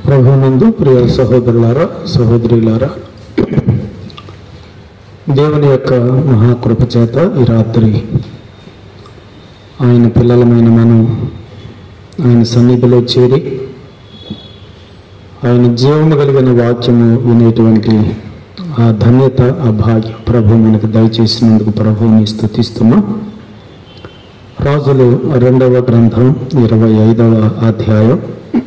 ప్రభునందు ప్రియ సహోదరులారా సహోదరులారా దేవుని యొక్క మహాకృప చేత ఈ రాత్రి ఆయన పిల్లలమైన మనం ఆయన సన్నిధిలో చేరి ఆయన జీవము కలిగిన వాక్యము వినేటువంటి ఆ ధన్యత ఆ భాగ్యం ప్రభు మనకు దయచేసినందుకు ప్రభువుని స్థుతిస్తున్నాం రాజులు రెండవ గ్రంథం ఇరవై ఐదవ అధ్యాయం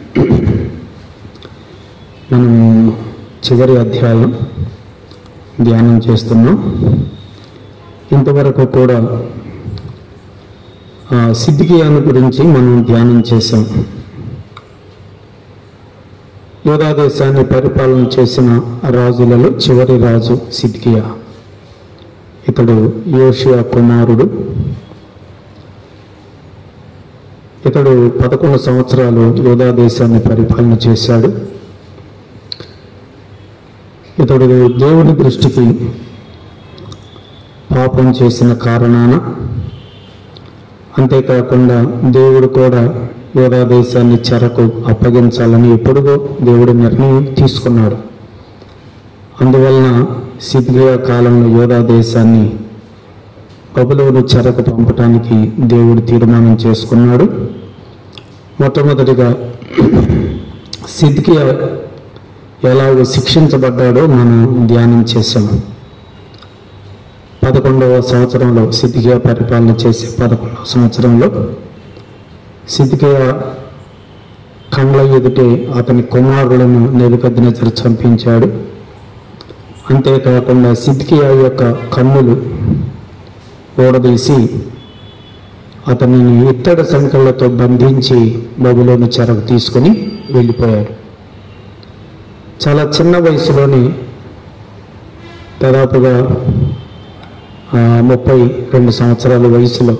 మనం చివరి అధ్యాయం ధ్యానం చేస్తున్నాం ఇంతవరకు కూడా ఆ సిద్ధికియాను గురించి మనం ధ్యానం చేశాం యోధా దేశాన్ని పరిపాలన చేసిన రాజులలో చివరి రాజు సిద్కియా ఇతడు యోషియా కుమారుడు ఇతడు పదకొండు సంవత్సరాలు యోధా దేశాన్ని పరిపాలన చేశాడు ఇతడు దేవుని దృష్టికి పాపం చేసిన కారణాన అంతేకాకుండా దేవుడు కూడా యోధా దేశాన్ని చెరకు అప్పగించాలని ఎప్పుడుగో దేవుడు నిర్ణయం తీసుకున్నాడు అందువలన సిద్ధియా కాలంలో యోధా దేశాన్ని బబులోను చెరకు పంపటానికి దేవుడు తీర్మానం చేసుకున్నాడు మొట్టమొదటిగా సిద్ధికియా ఎలాగో శిక్షించబడ్డాడో మనం ధ్యానం చేశాం పదకొండవ సంవత్సరంలో సిద్ధికియా పరిపాలన చేసే పదకొండవ సంవత్సరంలో సిద్ధికియా కండ్ల ఎదుటే అతని కుమారులను నెలుకద్దినచరు చంపించాడు అంతేకాకుండా సిద్ధికియా యొక్క కన్నులు ఓడదీసి అతనిని ఇత్తడి సంఖ్యలతో బంధించి బబులోని చెరకు తీసుకుని వెళ్ళిపోయాడు చాలా చిన్న వయసులోనే దాదాపుగా ఆ, ముప్పై రెండు సంవత్సరాల వయసులో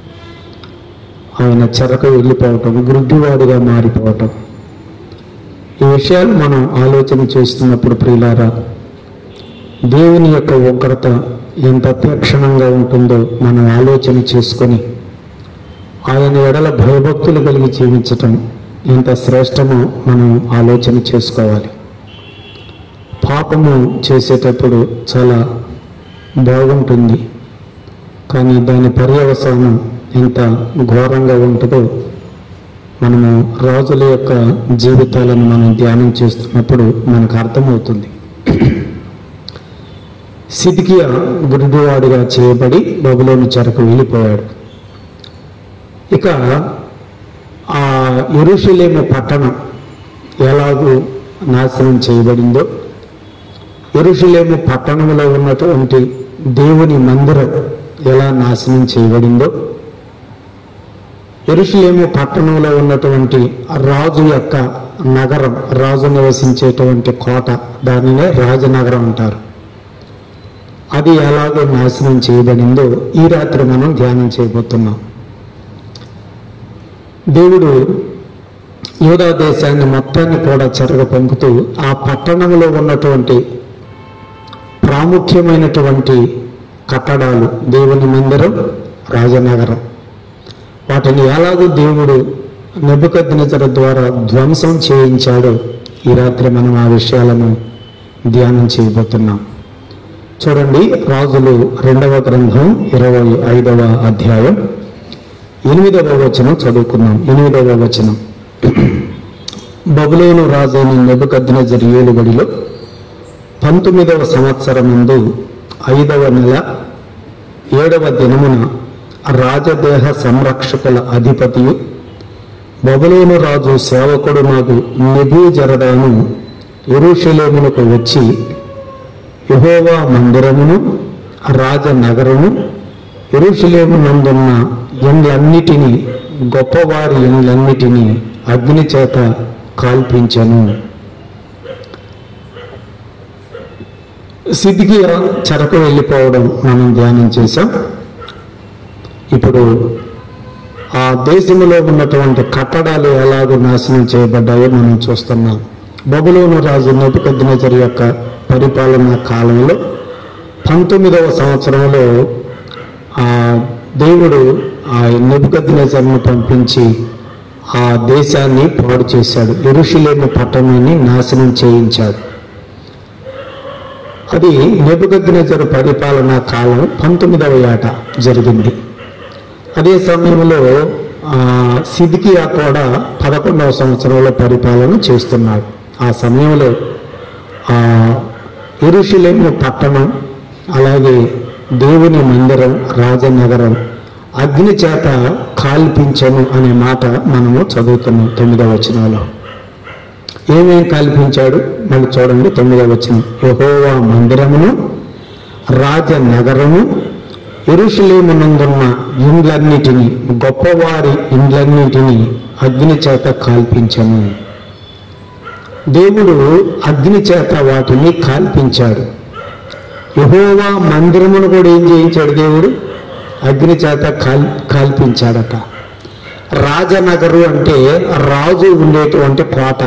ఆయన చెరకు వెళ్ళిపోవటం గుడ్డివాడిగా మారిపోవటం ఈ విషయాలు మనం ఆలోచన చేస్తున్నప్పుడు ప్రియులారా దేవుని యొక్క ఉగ్రత ఎంత తీక్షణంగా ఉంటుందో మనం ఆలోచన చేసుకొని ఆయన ఎడల భయభక్తులు కలిగి జీవించటం ఎంత శ్రేష్టమో మనం ఆలోచన చేసుకోవాలి పాపము చేసేటప్పుడు చాలా బాగుంటుంది కానీ దాని పర్యవసానం ఎంత ఘోరంగా ఉంటుందో మనము రాజుల యొక్క జీవితాలను మనం ధ్యానం చేస్తున్నప్పుడు మనకు అర్థమవుతుంది సిద్కియా గురుడువాడిగా చేయబడి బబులోని చెరకు వెళ్ళిపోయాడు ఇక ఆ ఎరుషులేము పట్టణం ఎలాగూ నాశనం చేయబడిందో ఎరుషులేము పట్టణంలో ఉన్నటువంటి దేవుని మందిరం ఎలా నాశనం చేయబడిందో ఎరుషులేము పట్టణంలో ఉన్నటువంటి రాజు యొక్క నగరం రాజు నివసించేటువంటి కోట దానినే రాజనగరం అంటారు అది ఎలాగో నాశనం చేయబడిందో ఈ రాత్రి మనం ధ్యానం చేయబోతున్నాం దేవుడు యూదా దేశాన్ని మొత్తాన్ని కూడా చెరగ పంపుతూ ఆ పట్టణంలో ఉన్నటువంటి ప్రాముఖ్యమైనటువంటి కట్టడాలు దేవుని మందిరం రాజనగరం వాటిని ఎలాగో దేవుడు నెబుకద్నెజర ద్వారా ధ్వంసం చేయించాడో ఈ రాత్రి మనం ఆ విషయాలను ధ్యానం చేయబోతున్నాం చూడండి రాజులు రెండవ గ్రంథం ఇరవై ఐదవ అధ్యాయం ఎనిమిదవ వచనం చదువుకున్నాం ఎనిమిదవ వచనం బబులోను రాజైన నెబుకద్నెజర్ ఏలుబడిలో పంతొమ్మిదవ సంవత్సరమందు ఐదవ నెల ఏడవ దినమున రాజదేహ సంరక్షకుల అధిపతియు బబులోను రాజు సేవకుడు నాకు నెబూజరదాను ఎరుషలేమునకు వచ్చి యెహోవా మందిరమును రాజనగరము ఎరుషలేము నందున్న ఎండ్లన్నిటినీ గొప్పవారి ఎండ్లన్నిటినీ అగ్ని చేత కాల్పించెను సిద్ధికి చెరకు వెళ్ళిపోవడం మనం ధ్యానం చేశాం ఇప్పుడు ఆ దేశంలో ఉన్నటువంటి కట్టడాలు ఎలాగో నాశనం చేయబడ్డాయో మనం చూస్తున్నాం బబులోను రాజు నెబుకద్నెజర్ యొక్క పరిపాలన కాలంలో పంతొమ్మిదవ సంవత్సరంలో ఆ దేవుడు ఆ నెబుకద్నెజర్ను పంపించి ఆ దేశాన్ని పాడు చేశాడు ఎరుషులేము పట్టణాన్ని నాశనం చేయించాడు అది నెబుకద్నెజరు పరిపాలనా కాలం పంతొమ్మిదవ ఏట జరిగింది అదే సమయంలో ఆ, సిద్కియా కూడా పదకొండవ సంవత్సరంలో పరిపాలన చేస్తున్నాడు ఆ సమయంలో ఆ ఎరుషులేము పట్టణం అలాగే దేవుని మందిరం రాజనగరం అగ్ని చేత కాల్పించను అనే మాట మనము చదువుతున్నాం తొమ్మిదవ వచనంలో ఏమేం కల్పించాడు మళ్ళీ చూడండి తొమ్మిదవ వచనం యెహోవా మందిరమును రాజనగరము ఎరుషులేమునందున్న ఇండ్లన్నిటిని గొప్పవారి ఇండ్లన్నిటిని అగ్ని చేత కాల్పించను దేవుడు అగ్ని చేత వాటిని కాల్పించాడు యహోవా మందిరమును కూడా ఏం చేయించాడు దేవుడు అగ్ని చేత కాల్ కాల్పించాడట రాజనగరు అంటే రాజు ఉండేటువంటి కోట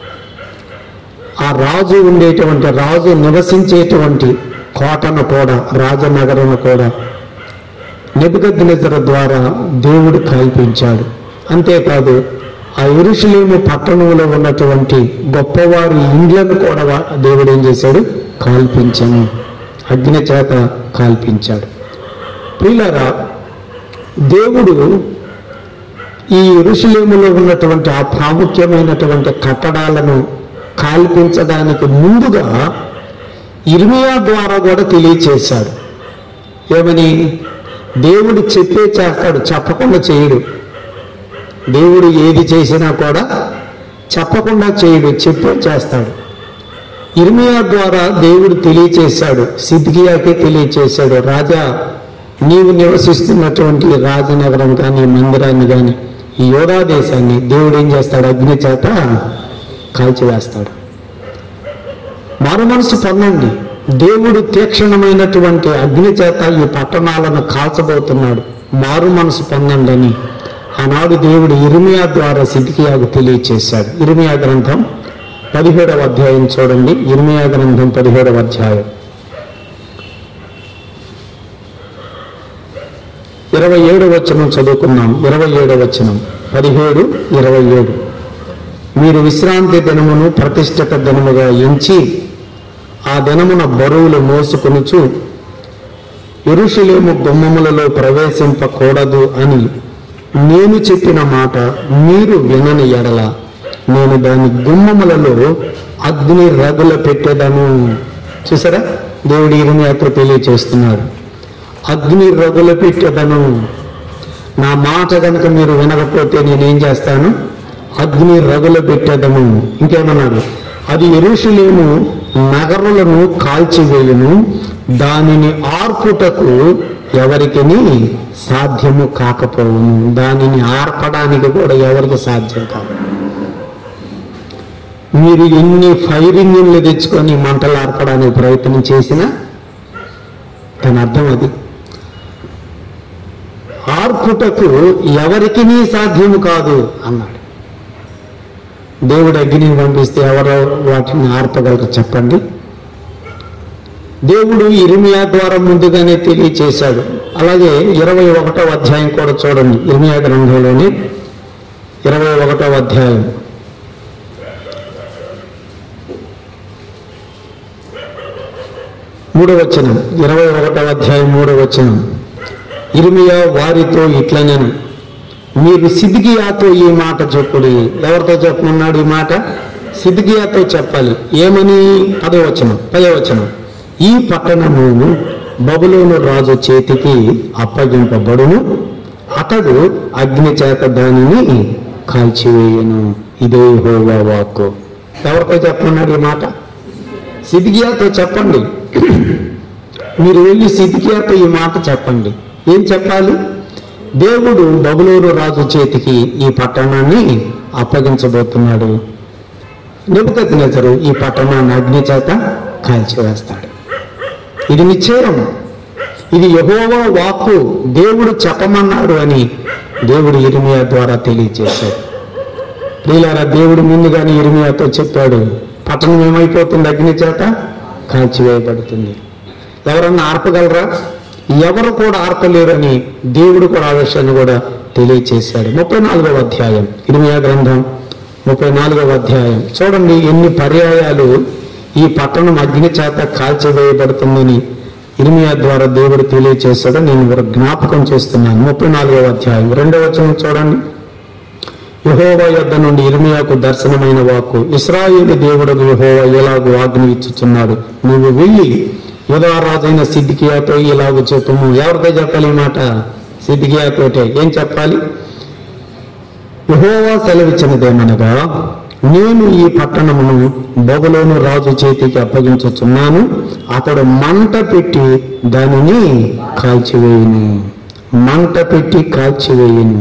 ఆ రాజు ఉండేటువంటి రాజు నివసించేటువంటి కోటను కూడా రాజనగరను కూడా నెబుకద్నెజర ద్వారా దేవుడు కల్పించాడు అంతేకాదు ఆ ఎరుషులేము పట్టణంలో ఉన్నటువంటి గొప్పవారి ఇండ్లను కూడా వా- దేవుడు ఏం చేశాడు కాల్పించను అగ్ని చేత కాల్పించాడు ప్రియులారా దేవుడు ఈ ఎరుషులేములో ఉన్నటువంటి ఆ ప్రాముఖ్యమైనటువంటి కట్టడాలను కాల్పించడానికి ముందుగా ఇర్మియా ద్వారా కూడా తెలియచేశాడు ఏమని దేవుడు చెప్పే చేస్తాడు చెప్పకుండా చేయడు దేవుడు ఏది చేసినా కూడా చెప్పకుండా చేయడు చెప్పే చేస్తాడు ఇర్మియా ద్వారా దేవుడు తెలియచేశాడు సిద్కియాకే తెలియచేశాడు రాజా నీవు నివసిస్తున్నటువంటి రాజనగరం కానీ మందిరాన్ని కానీ ఈ యోధా దేశాన్ని దేవుడు ఏం చేస్తాడు అగ్ని చేత కాల్చివేస్తాడు మారు మనసు పొందండి దేవుడు తీక్షణమైనటువంటి అగ్ని చేత ఈ పట్టణాలను కాల్చబోతున్నాడు మారు మనసు పొందండి అని ఆనాడు దేవుడు ఇర్మియా ద్వారా సిద్కియాకు తెలియచేశాడు ఇర్మియా గ్రంథం పదిహేడవ అధ్యాయం చూడండి ఇర్మియా గ్రంథం పదిహేడవ అధ్యాయం ఇరవై ఏడు వచనం చదువుకున్నాం ఇరవై ఏడు వచనం పదిహేడు ఇరవై ఏడు మీరు విశ్రాంతి దినమును ప్రతిష్ఠిత దినముగా ఎంచి ఆ దినమున బరువులు మోసుకొనుచు ఎరుషులేము గుమ్మములలో ప్రవేశింపకూడదు అని నేను చెప్పిన మాట మీరు వినని ఎడల నేను దాని గుమ్మములలో అగ్ని రగుల పెట్టేదను చూసారా దేవుడి ఇరుమియాతో తెలియచేస్తున్నాడు అగ్ని రగుల పెట్టేదను నా మాట కనుక మీరు వినకపోతే నేనేం చేస్తాను అగ్ని రగుల పెట్టేదను ఇంకేమన్నాడు అది ఎరుషులేము నగరులను కాల్చివేయును దానిని ఆర్పుటకు ఎవరికిని సాధ్యము కాకపోవును దానిని ఆర్పడానికి కూడా ఎవరికి సాధ్యం కాదు మీరు ఎన్ని ఫైర్ ఇంజిన్లు తెచ్చుకొని మంటలు ఆర్పడానికి ప్రయత్నం చేసినా దాని అర్థం అది ఆర్పుటకు ఎవరికి సాధ్యము కాదు అన్నాడు దేవుడు అగ్నిని పంపిస్తే ఎవరో వాటిని ఆర్పగలరు చెప్పండి దేవుడు ఇర్మియా ద్వారా ముందుగానే తెలియచేశాడు అలాగే ఇరవై ఒకటో అధ్యాయం కూడా చూడండి ఇర్మియా గ్రంథంలోని ఇరవై ఒకటో అధ్యాయం మూడవ వచనం ఇరవై ఒకటవ అధ్యాయం మూడవ వచనం ఇర్మియా వారితో ఇట్లనెను మీరు సిద్గియాతో ఈ మాట చెప్పుడి ఎవరితో చెప్పమన్నాడు ఈ మాట సిద్గియాతో చెప్పాలి ఏమని పదవచనం పదవచనం ఈ పట్టణము బబులోను రాజు చేతికి అప్పగింపబడును అతడు అగ్ని చేత దానిని కాల్చివేయను ఇదే హోవా వాక్కు ఎవరితో చెప్పమన్నాడు ఈ మాట సిద్గియాతో చెప్పండి మీరు వెళ్ళి సిద్కియాతో ఈ మాట చెప్పండి ఏం చెప్పాలి దేవుడు బబులూరు రాజు చేతికి ఈ పట్టణాన్ని అప్పగించబోతున్నాడు నిపుకతినేతరు ఈ పట్టణాన్ని అగ్ని చేత కాల్చివేస్తాడు ఇది నిశ్చయం ఇది యహోవా వాక్కు దేవుడు చెప్పమన్నాడు అని దేవుడు ఇర్మియా ద్వారా తెలియజేశాడు ప్రియులారా దేవుడు ముందుగానే ఇర్మియాతో చెప్పాడు పట్టణం ఏమైపోతుంది అగ్ని చేత కాల్చివేయబడుతుంది ఎవరన్నా ఆర్పగలరా ఎవరు కూడా ఆర్పలేరని దేవుడు కూడా ఆ విషయాన్ని కూడా తెలియచేశాడు ముప్పై నాలుగవ అధ్యాయం ఇరిమియా గ్రంథం ముప్పై నాలుగవ అధ్యాయం చూడండి ఎన్ని పర్యాయాలు ఈ పట్టణం అగ్ని చేత కాల్చివేయబడుతుందని ఇరిమియా ద్వారా దేవుడు తెలియచేశాడో నేను ఇక్కడ జ్ఞాపకం చేస్తున్నాను ముప్పై నాలుగవ అధ్యాయం రెండవ వచనం చూడండి యహోవా యొద్ద నుండి ఇర్మియాకు దర్శనమైన వాక్కు ఇస్రాయేలు దేవుడు యహోవా ఎలాగూ ఆజ్ఞ ఇచ్చుచున్నాడు నువ్వు వెళ్ళి యుధారాజైన సిద్ధికియాతో ఇలాగూ చెప్పుము ఎవరితో చెప్పాలి ఈ మాట సిద్ధికియాతోటే ఏం చెప్పాలి యహోవా సెలవిచ్చినదేమనగా నేను ఈ పట్టణమును బబులోను రాజు చేతికి అప్పగించుచున్నాను అతడు మంట పెట్టి దానిని కాల్చివేయును మంట పెట్టి కాల్చివేయును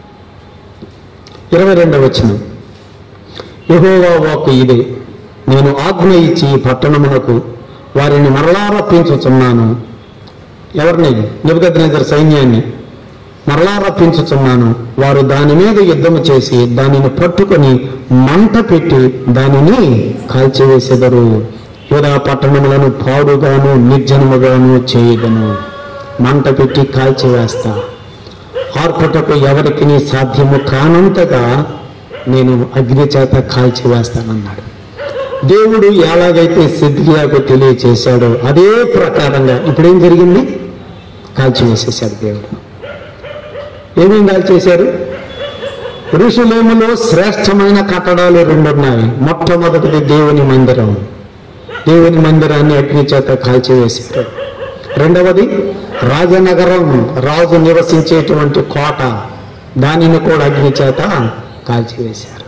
ఇరవై రెండవ వచనం యహోవా వాకు ఇదే నేను ఆజ్ఞ ఇచ్చి ఈ పట్టణమునకు వారిని మరలా రప్పించుచున్నాను ఎవరిని నిబద్ధిన సైన్యాన్ని మరలా రప్పించుచున్నాను వారు దాని మీద యుద్ధము చేసి దానిని పట్టుకొని మంట పెట్టి దానిని కాల్చివేసెదరు యూదా పట్టణములను పాడుగాను నిర్జనముగాను చేయగను మంట పెట్టి కాల్చివేస్తా ఆర్పటకు ఎవరికి సాధ్యము కానంతగా నేను అగ్ని చేత కాల్చివేస్తానన్నాడు దేవుడు ఎలాగైతే సిద్ధియాకు తెలియచేశాడో అదే ప్రకారంగా ఇప్పుడేం జరిగింది కాల్చివేసేశాడు దేవుడు ఏమేం కాల్చేశారు ఋషులేములో శ్రేష్టమైన కట్టడాలు రెండు ఉన్నాయి మొట్టమొదటిది దేవుని మందిరం దేవుని మందిరాన్ని అగ్ని చేత కాల్చివేశారు రెండవది రాజనగరం రాజు నివసించేటువంటి కోట దానిని కూడా అగ్ని చేత కాల్చివేశారు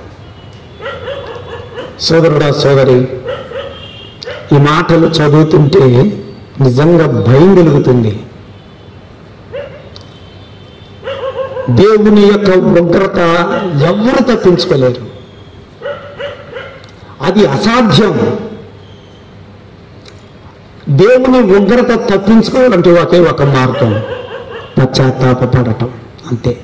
సోదరుడా సోదరి ఈ మాటలు చదువుతుంటే నిజంగా భయం కలుగుతుంది దేవుని యొక్క ఉగ్రత ఎవరు తప్పించుకోలేరు అది అసాధ్యం దేవుని ఉగ్రత తప్పించుకోవాలంటే ఒకే ఒక మార్గం పశ్చాత్తాపడటం అంతే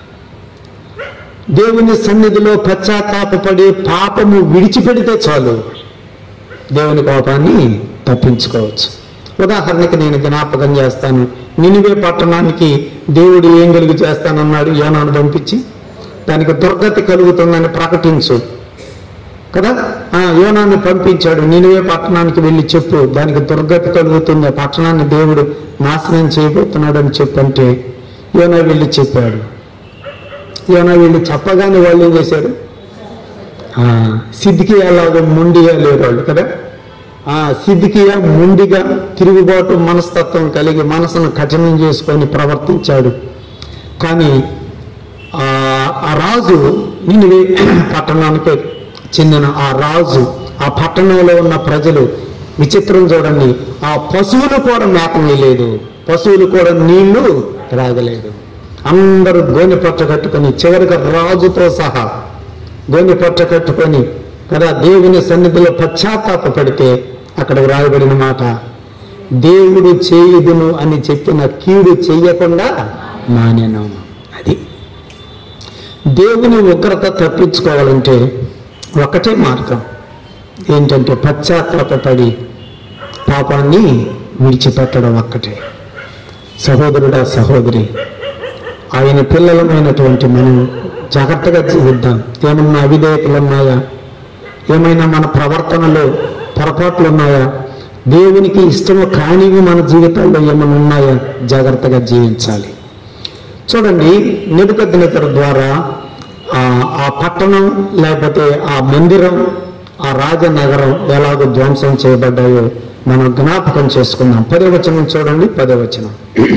దేవుని సన్నిధిలో పశ్చాత్తాపడి పాపము విడిచిపెడితే చాలు దేవుని కోపాన్ని తప్పించుకోవచ్చు ఉదాహరణకి నేను జ్ఞాపకం చేస్తాను నినివే పట్టణానికి దేవుడు ఏం కలుగు చేస్తానన్నాడు యోనాను పంపించి దానికి దుర్గతి కలుగుతుందని ప్రకటించు కదా ఆ యోనాన్ని పంపించాడు నినివే పట్టణానికి వెళ్ళి చెప్పు దానికి దుర్గతి కలుగుతుంది ఆ పట్టణాన్ని దేవుడు నాశనం చేయబోతున్నాడు అని చెప్పంటే యోనా వెళ్ళి చెప్పాడు యోనా వెళ్ళి చెప్పగానే వాళ్ళు ఏం చేశారు ఆ, సిద్ధికి అలాగ మొండిగా లేరు వాళ్ళు కదా ఆ సిద్ధికియ ముండిగా తిరుగుబాటు మనస్తత్వం కలిగి మనసును కఠినం చేసుకొని ప్రవర్తించాడు కానీ ఆ ఆ రాజు నినివే పట్టణానికి చెందిన ఆ రాజు ఆ పట్టణంలో ఉన్న ప్రజలు విచిత్రం చూడండి ఆ పశువులు కూడా మేపనీయలేదు పశువులు కూడా నీళ్లు త్రాగలేదు అందరూ గోనె పట్ట కట్టుకొని చివరికి రాజుతో సహా గోనె పట్ట కట్టుకొని కదా దేవుని సన్నిధిలో పశ్చాత్తాపడితే అక్కడికి రాయబడిన మాట దేవుడు చేయుదును అని చెప్పిన కీడు చెయ్యకుండా మానేను అది దేవుని ఉగ్రత తప్పించుకోవాలంటే ఒకటే మార్గం ఏంటంటే పశ్చాత్తాపడి పాపాన్ని విడిచిపెట్టడం ఒక్కటే సహోదరుడా సహోదరి ఆయన పిల్లలమైనటువంటి మనం జాగ్రత్తగా జీవిద్దాం ఏమన్నా అవిధేయతలు ఉన్నాయా ఏమైనా మన ప్రవర్తనలో పొరపాట్లు ఉన్నాయా దేవునికి ఇష్టము కానివి మన జీవితాల్లో ఏమైనా ఉన్నాయా జాగ్రత్తగా జీవించాలి చూడండి నిబద్ధనతర ద్వారా ఆ ఆ పట్టణం లేకపోతే ఆ మందిరం ఆ రాజనగరం ఎలాగో ధ్వంసం చేయబడ్డాయో మనం జ్ఞాపకం చేసుకుందాం పదవచనం చూడండి పదవచనం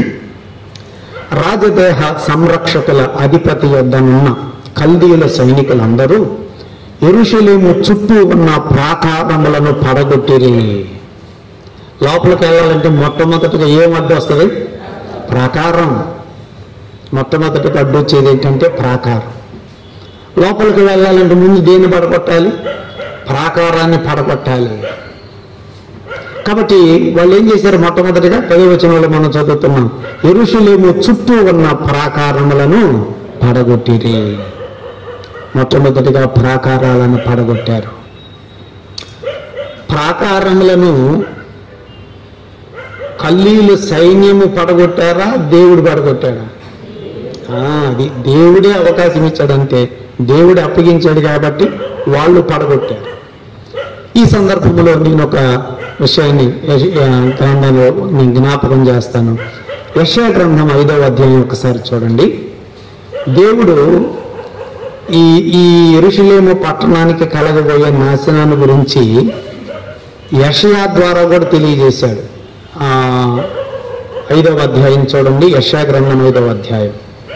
రాజదేహ సంరక్షకుల అధిపతి యొద్దనున్న కల్దీయుల సైనికులందరూ ఎరుషలేము చుట్టూ ఉన్న ప్రాకారములను పడగొట్టిరి లోపలికి వెళ్ళాలంటే మొట్టమొదటిగా ఏం అడ్డు వస్తుంది ప్రాకారం మొట్టమొదటిగా అడ్డు వచ్చేది ఏంటంటే ప్రాకారం లోపలికి వెళ్ళాలంటే ముందు దేన్ని పడగొట్టాలి ప్రాకారాన్ని పడగొట్టాలి కాబట్టి వాళ్ళు ఏం చేశారు మొట్టమొదటిగా పదవచనంలో మనం చదువుతున్నాం ఎరుషులేము చుట్టూ ఉన్న ప్రాకారములను పడగొట్టిరి మొట్టమొదటిగా ప్రాకారాలను పడగొట్టారు ప్రాకారములను కల్లీలు సైన్యము పడగొట్టారా దేవుడు పడగొట్టాడా ఆ, అది దేవుడే అవకాశం ఇచ్చాడంతే దేవుడు అప్పగించాడు కాబట్టి వాళ్ళు పడగొట్టారు ఈ సందర్భంలో నేను ఒక విషయాన్ని యశ- ఆ, గ్రంథంలో నేను జ్ఞాపకం చేస్తాను యశా గ్రంథం ఐదవ అధ్యాయం ఒకసారి చూడండి దేవుడు ఈ ఈ ఎరుషులేము పట్టణానికి కలగబోయే నాశనాన్ని గురించి యషయా ద్వారా కూడా తెలియజేశాడు ఆ ఐదవ అధ్యాయం చూడండి యశా గ్రంథం ఐదవ అధ్యాయం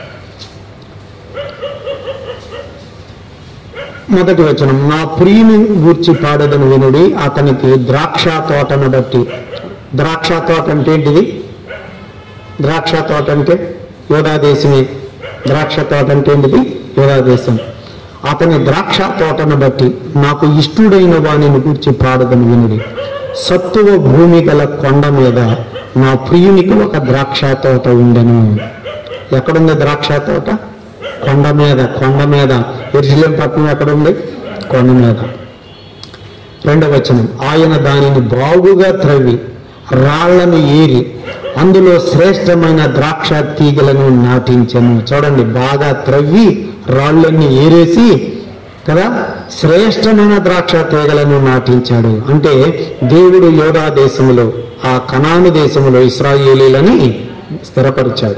మొదటి వచనం నా ప్రియుని గూర్చి పాడదని వినుడి అతనికి ద్రాక్ష తోటను బట్టి ద్రాక్ష తోట అంటే ఏంటిది ద్రాక్ష తోట అంటే యోధా దేశమే ద్రాక్ష తోట అంటే ఏంటిది యోధా దేశం అతని ద్రాక్ష తోటను బట్టి నాకు ఇష్టుడైన వానిని గూర్చి పాడదని వినుడి సత్తువ భూమి గల కొండ మీద నా ప్రియునికి ఒక ద్రాక్ష తోట ఉండెను ఎక్కడుంది ద్రాక్ష తోట కొండ మీద కొండ మీద ఎరుసలేం పట్టణం ఎక్కడుంది కొండ మీద రెండవ వచనం ఆయన దానిని బాగుగా త్రవ్వి రాళ్లను ఏరి అందులో శ్రేష్టమైన ద్రాక్ష తీగలను నాటించను చూడండి బాగా త్రవ్వి రాళ్ళన్ని ఏరేసి కదా శ్రేష్టమైన ద్రాక్ష తీగలను నాటించాడు అంటే దేవుడు యోధా దేశములో ఆ కనాను దేశములో ఇస్రాయేలీలని స్థిరపరిచాడు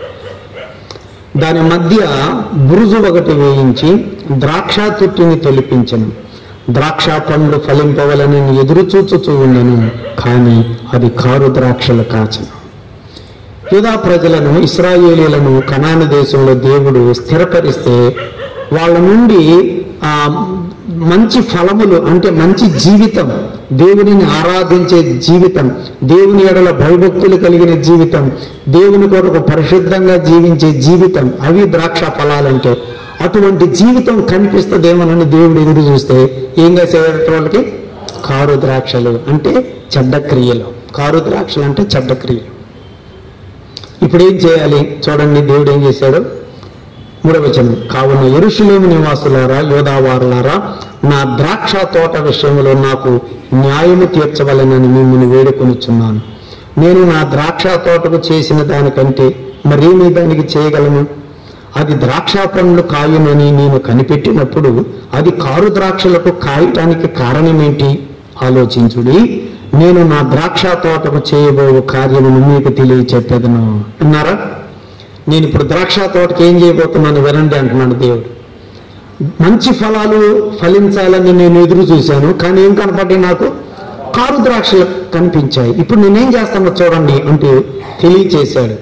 దాని మధ్య బురుజు ఒకటి వేయించి ద్రాక్ష తుట్టిని తొలిపించను ద్రాక్ష పండ్లు ఫలింపవలని ఎదురు చూచుచూ ఉండను కానీ అది కారు ద్రాక్షలు కాచను యూదా ప్రజలను ఇస్రాయేలీలను కనాను దేశంలో దేవుడు స్థిరపరిస్తే వాళ్ళ నుండి ఆ మంచి ఫలములు అంటే మంచి జీవితం దేవునిని ఆరాధించే జీవితం దేవుని ఎడల భయభక్తులు కలిగిన జీవితం దేవుని కొరకు పరిశుద్ధంగా జీవించే జీవితం అవి ద్రాక్ష ఫలాలంటే అటువంటి జీవితం కనిపిస్తుందేమోనని దేవుడు ఎదురు చూస్తే ఏం చేసేట వాళ్ళకి కారు ద్రాక్షలు అంటే చెడ్డ క్రియలు కారు ద్రాక్షలు అంటే చెడ్డ క్రియలు ఇప్పుడు ఏం చేయాలి చూడండి దేవుడు ఏం చేశాడు మూడవచనం కావున ఎరుషులేము నివాసులారా యోధావారులారా నా ద్రాక్ష తోట విషయంలో నాకు న్యాయము తీర్చవలనని మిమ్మల్ని వేడుకొనిచున్నాను నేను నా ద్రాక్ష తోటకు చేసిన దానికంటే మరేమి దానికి చేయగలను అది ద్రాక్ష పండ్లు కాయునని నేను కనిపెట్టినప్పుడు అది కారు ద్రాక్షలకు కాయటానికి కారణమేంటి ఆలోచించుడి నేను నా ద్రాక్ష తోటకు చేయబోయే కార్యమును మీకు తెలియచెప్పేదను విన్నారా నేను ఇప్పుడు ద్రాక్ష తోటకి ఏం చేయబోతున్నాను వినండి అంటున్నాడు దేవుడు మంచి ఫలాలు ఫలించాలని నేను ఎదురు చూశాను కానీ ఏం కనపడ్డాయి నాకు కారు ద్రాక్షలు కనిపించాయి ఇప్పుడు నేనేం చేస్తానో చూడండి అంటే తెలియచేశాడు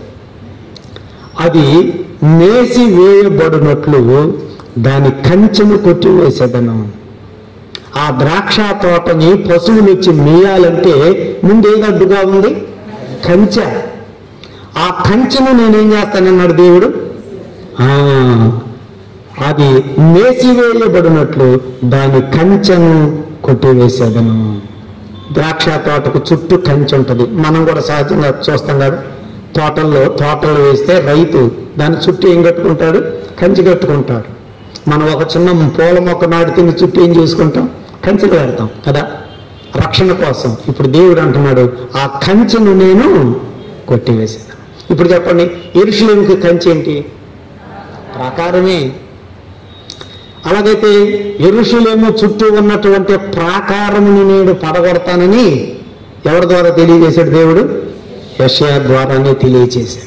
అది మేసి వేయబడినట్లు దాని కంచెను కొట్టివేసేదను ఆ ద్రాక్ష తోటని పశువులు వచ్చి మేయాలంటే ముందు ఏది అడ్డుగా ఉంది కంచె ఆ కంచెను నేనేం చేస్తానన్నాడు దేవుడు ఆ, అది మేసివేయబడినట్లు దాని కంచెను కొట్టివేసేదను ద్రాక్ష తోటకు చుట్టూ కంచె ఉంటుంది మనం కూడా సహజంగా చూస్తాం కదా తోటల్లో తోటలు వేస్తే రైతు దాని చుట్టూ ఏం కట్టుకుంటాడు కంచి కట్టుకుంటాడు మనం ఒక చిన్న పూల మొక్క నాటితే చుట్టూ ఏం చేసుకుంటాం కంచెలు పెడతాం కదా రక్షణ కోసం ఇప్పుడు దేవుడు అంటున్నాడు ఆ కంచెను నేను కొట్టివేసేదాను ఇప్పుడు చెప్పండి ఎరుషులేమికి కంచె ఏంటి ప్రాకారమే అలాగైతే ఎరుషులేము చుట్టూ ఉన్నటువంటి ప్రాకారముని నేను పడగొడతానని ఎవరి ద్వారా తెలియజేశాడు దేవుడు యషయా ద్వారానే తెలియజేశాడు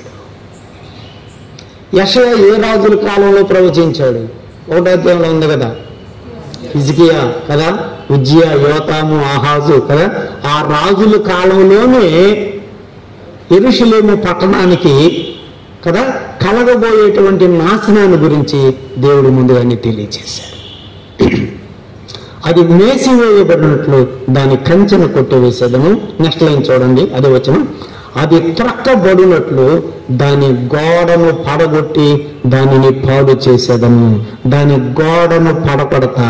యషయ ఏ రాజుల కాలంలో ప్రవచించాడు ఒకటో అధ్యాయంలో ఉంది కదా హిజ్కియా కదా ఉజ్జియా యోతాము ఆహాజు కదా ఆ రాజుల కాలంలోనే ఎరుషులేము పట్టణానికి కదా కలగబోయేటువంటి నాశనాన్ని గురించి దేవుడు ముందుగానే తెలియజేశాడు అది మేసివేయబడినట్లు దాని కంచెను కొట్టివేసేదను నెక్స్ట్ లైన్ చూడండి అది వచ్చిన అది త్రక్కబడినట్లు దాని గోడను పడగొట్టి దానిని పాడు చేసేదను దాని గోడను పడగొడతా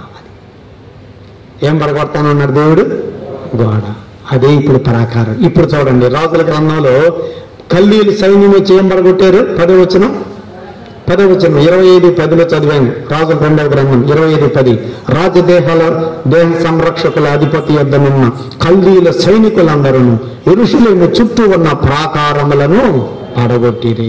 ఏం పడగొడతానన్నాడు దేవుడు గోడ అదే ఇప్పుడు పరాకారం ఇప్పుడు చూడండి రాజుల గ్రంథంలో కల్లీలు సైన్యం వచ్చి ఏం పడగొట్టారు పదవచనం పదవచనం ఇరవై ఐదు పదిలో చదివాను రాజు రెండవ గ్రంథం ఇరవై ఐదు పది రాజదేహాల దేహ సంరక్షకుల అధిపతి యొద్దనున్న కల్దీల సైనికులందరూ ఎరుషులేము చుట్టూ ఉన్న ప్రాకారములను పడగొట్టిరి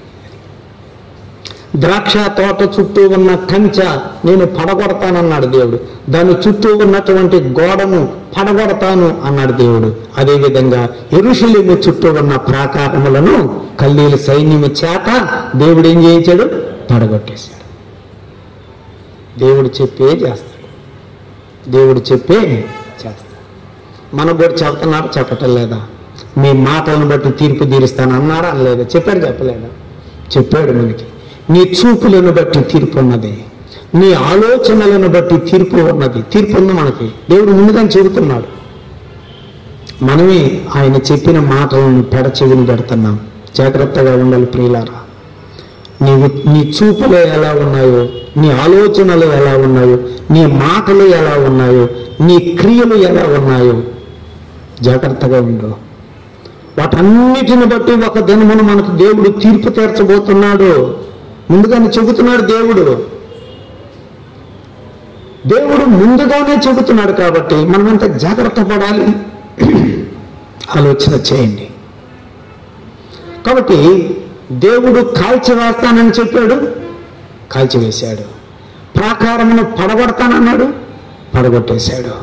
ద్రాక్ష తోట చుట్టూ ఉన్న కంచె నేను పడగొడతానన్నాడు దేవుడు దాని చుట్టూ ఉన్నటువంటి గోడను పడగొడతాను అన్నాడు దేవుడు అదేవిధంగా ఎరుషులేము చుట్టూ ఉన్న ప్రాకారములను కల్లీల సైన్యము చేత దేవుడు ఏం చేయించాడు పడగొట్టేశాడు దేవుడు చెప్పే చేస్తాడు దేవుడు చెప్పే చేస్తాడు మన కూడా చెప్తున్నాడు చెప్పటం లేదా మీ మాటలను బట్టి తీర్పు తీరుస్తాను అన్నాడా లేదా చెప్పాడు చెప్పలేదా చెప్పాడు మనకి నీ చూపులను బట్టి తీర్పు ఉన్నది నీ ఆలోచనలను బట్టి తీర్పు ఉన్నది తీర్పు ఉంది మనకి దేవుడు ముందుగానే చెబుతున్నాడు మనమే ఆయన చెప్పిన మాటలను పెడచెవిని పెడుతున్నాం జాగ్రత్తగా ఉండాలి ప్రియులారా నీవు నీ చూపులు ఎలా ఉన్నాయో నీ ఆలోచనలు ఎలా ఉన్నాయో నీ మాటలు ఎలా ఉన్నాయో నీ క్రియలు ఎలా ఉన్నాయో జాగ్రత్తగా ఉండు వాటన్నిటిని బట్టి ఒక దినమును మనకు దేవుడు తీర్పు తీర్చబోతున్నాడు ముందుగానే చెబుతున్నాడు దేవుడు దేవుడు ముందుగానే చెబుతున్నాడు కాబట్టి మనమంతా జాగ్రత్త పడాలి ఆలోచన చేయండి కాబట్టి దేవుడు కాల్చివేస్తానని చెప్పాడు కాల్చివేశాడు ప్రాకారమును పడగొడతానన్నాడు పడగొట్టేశాడు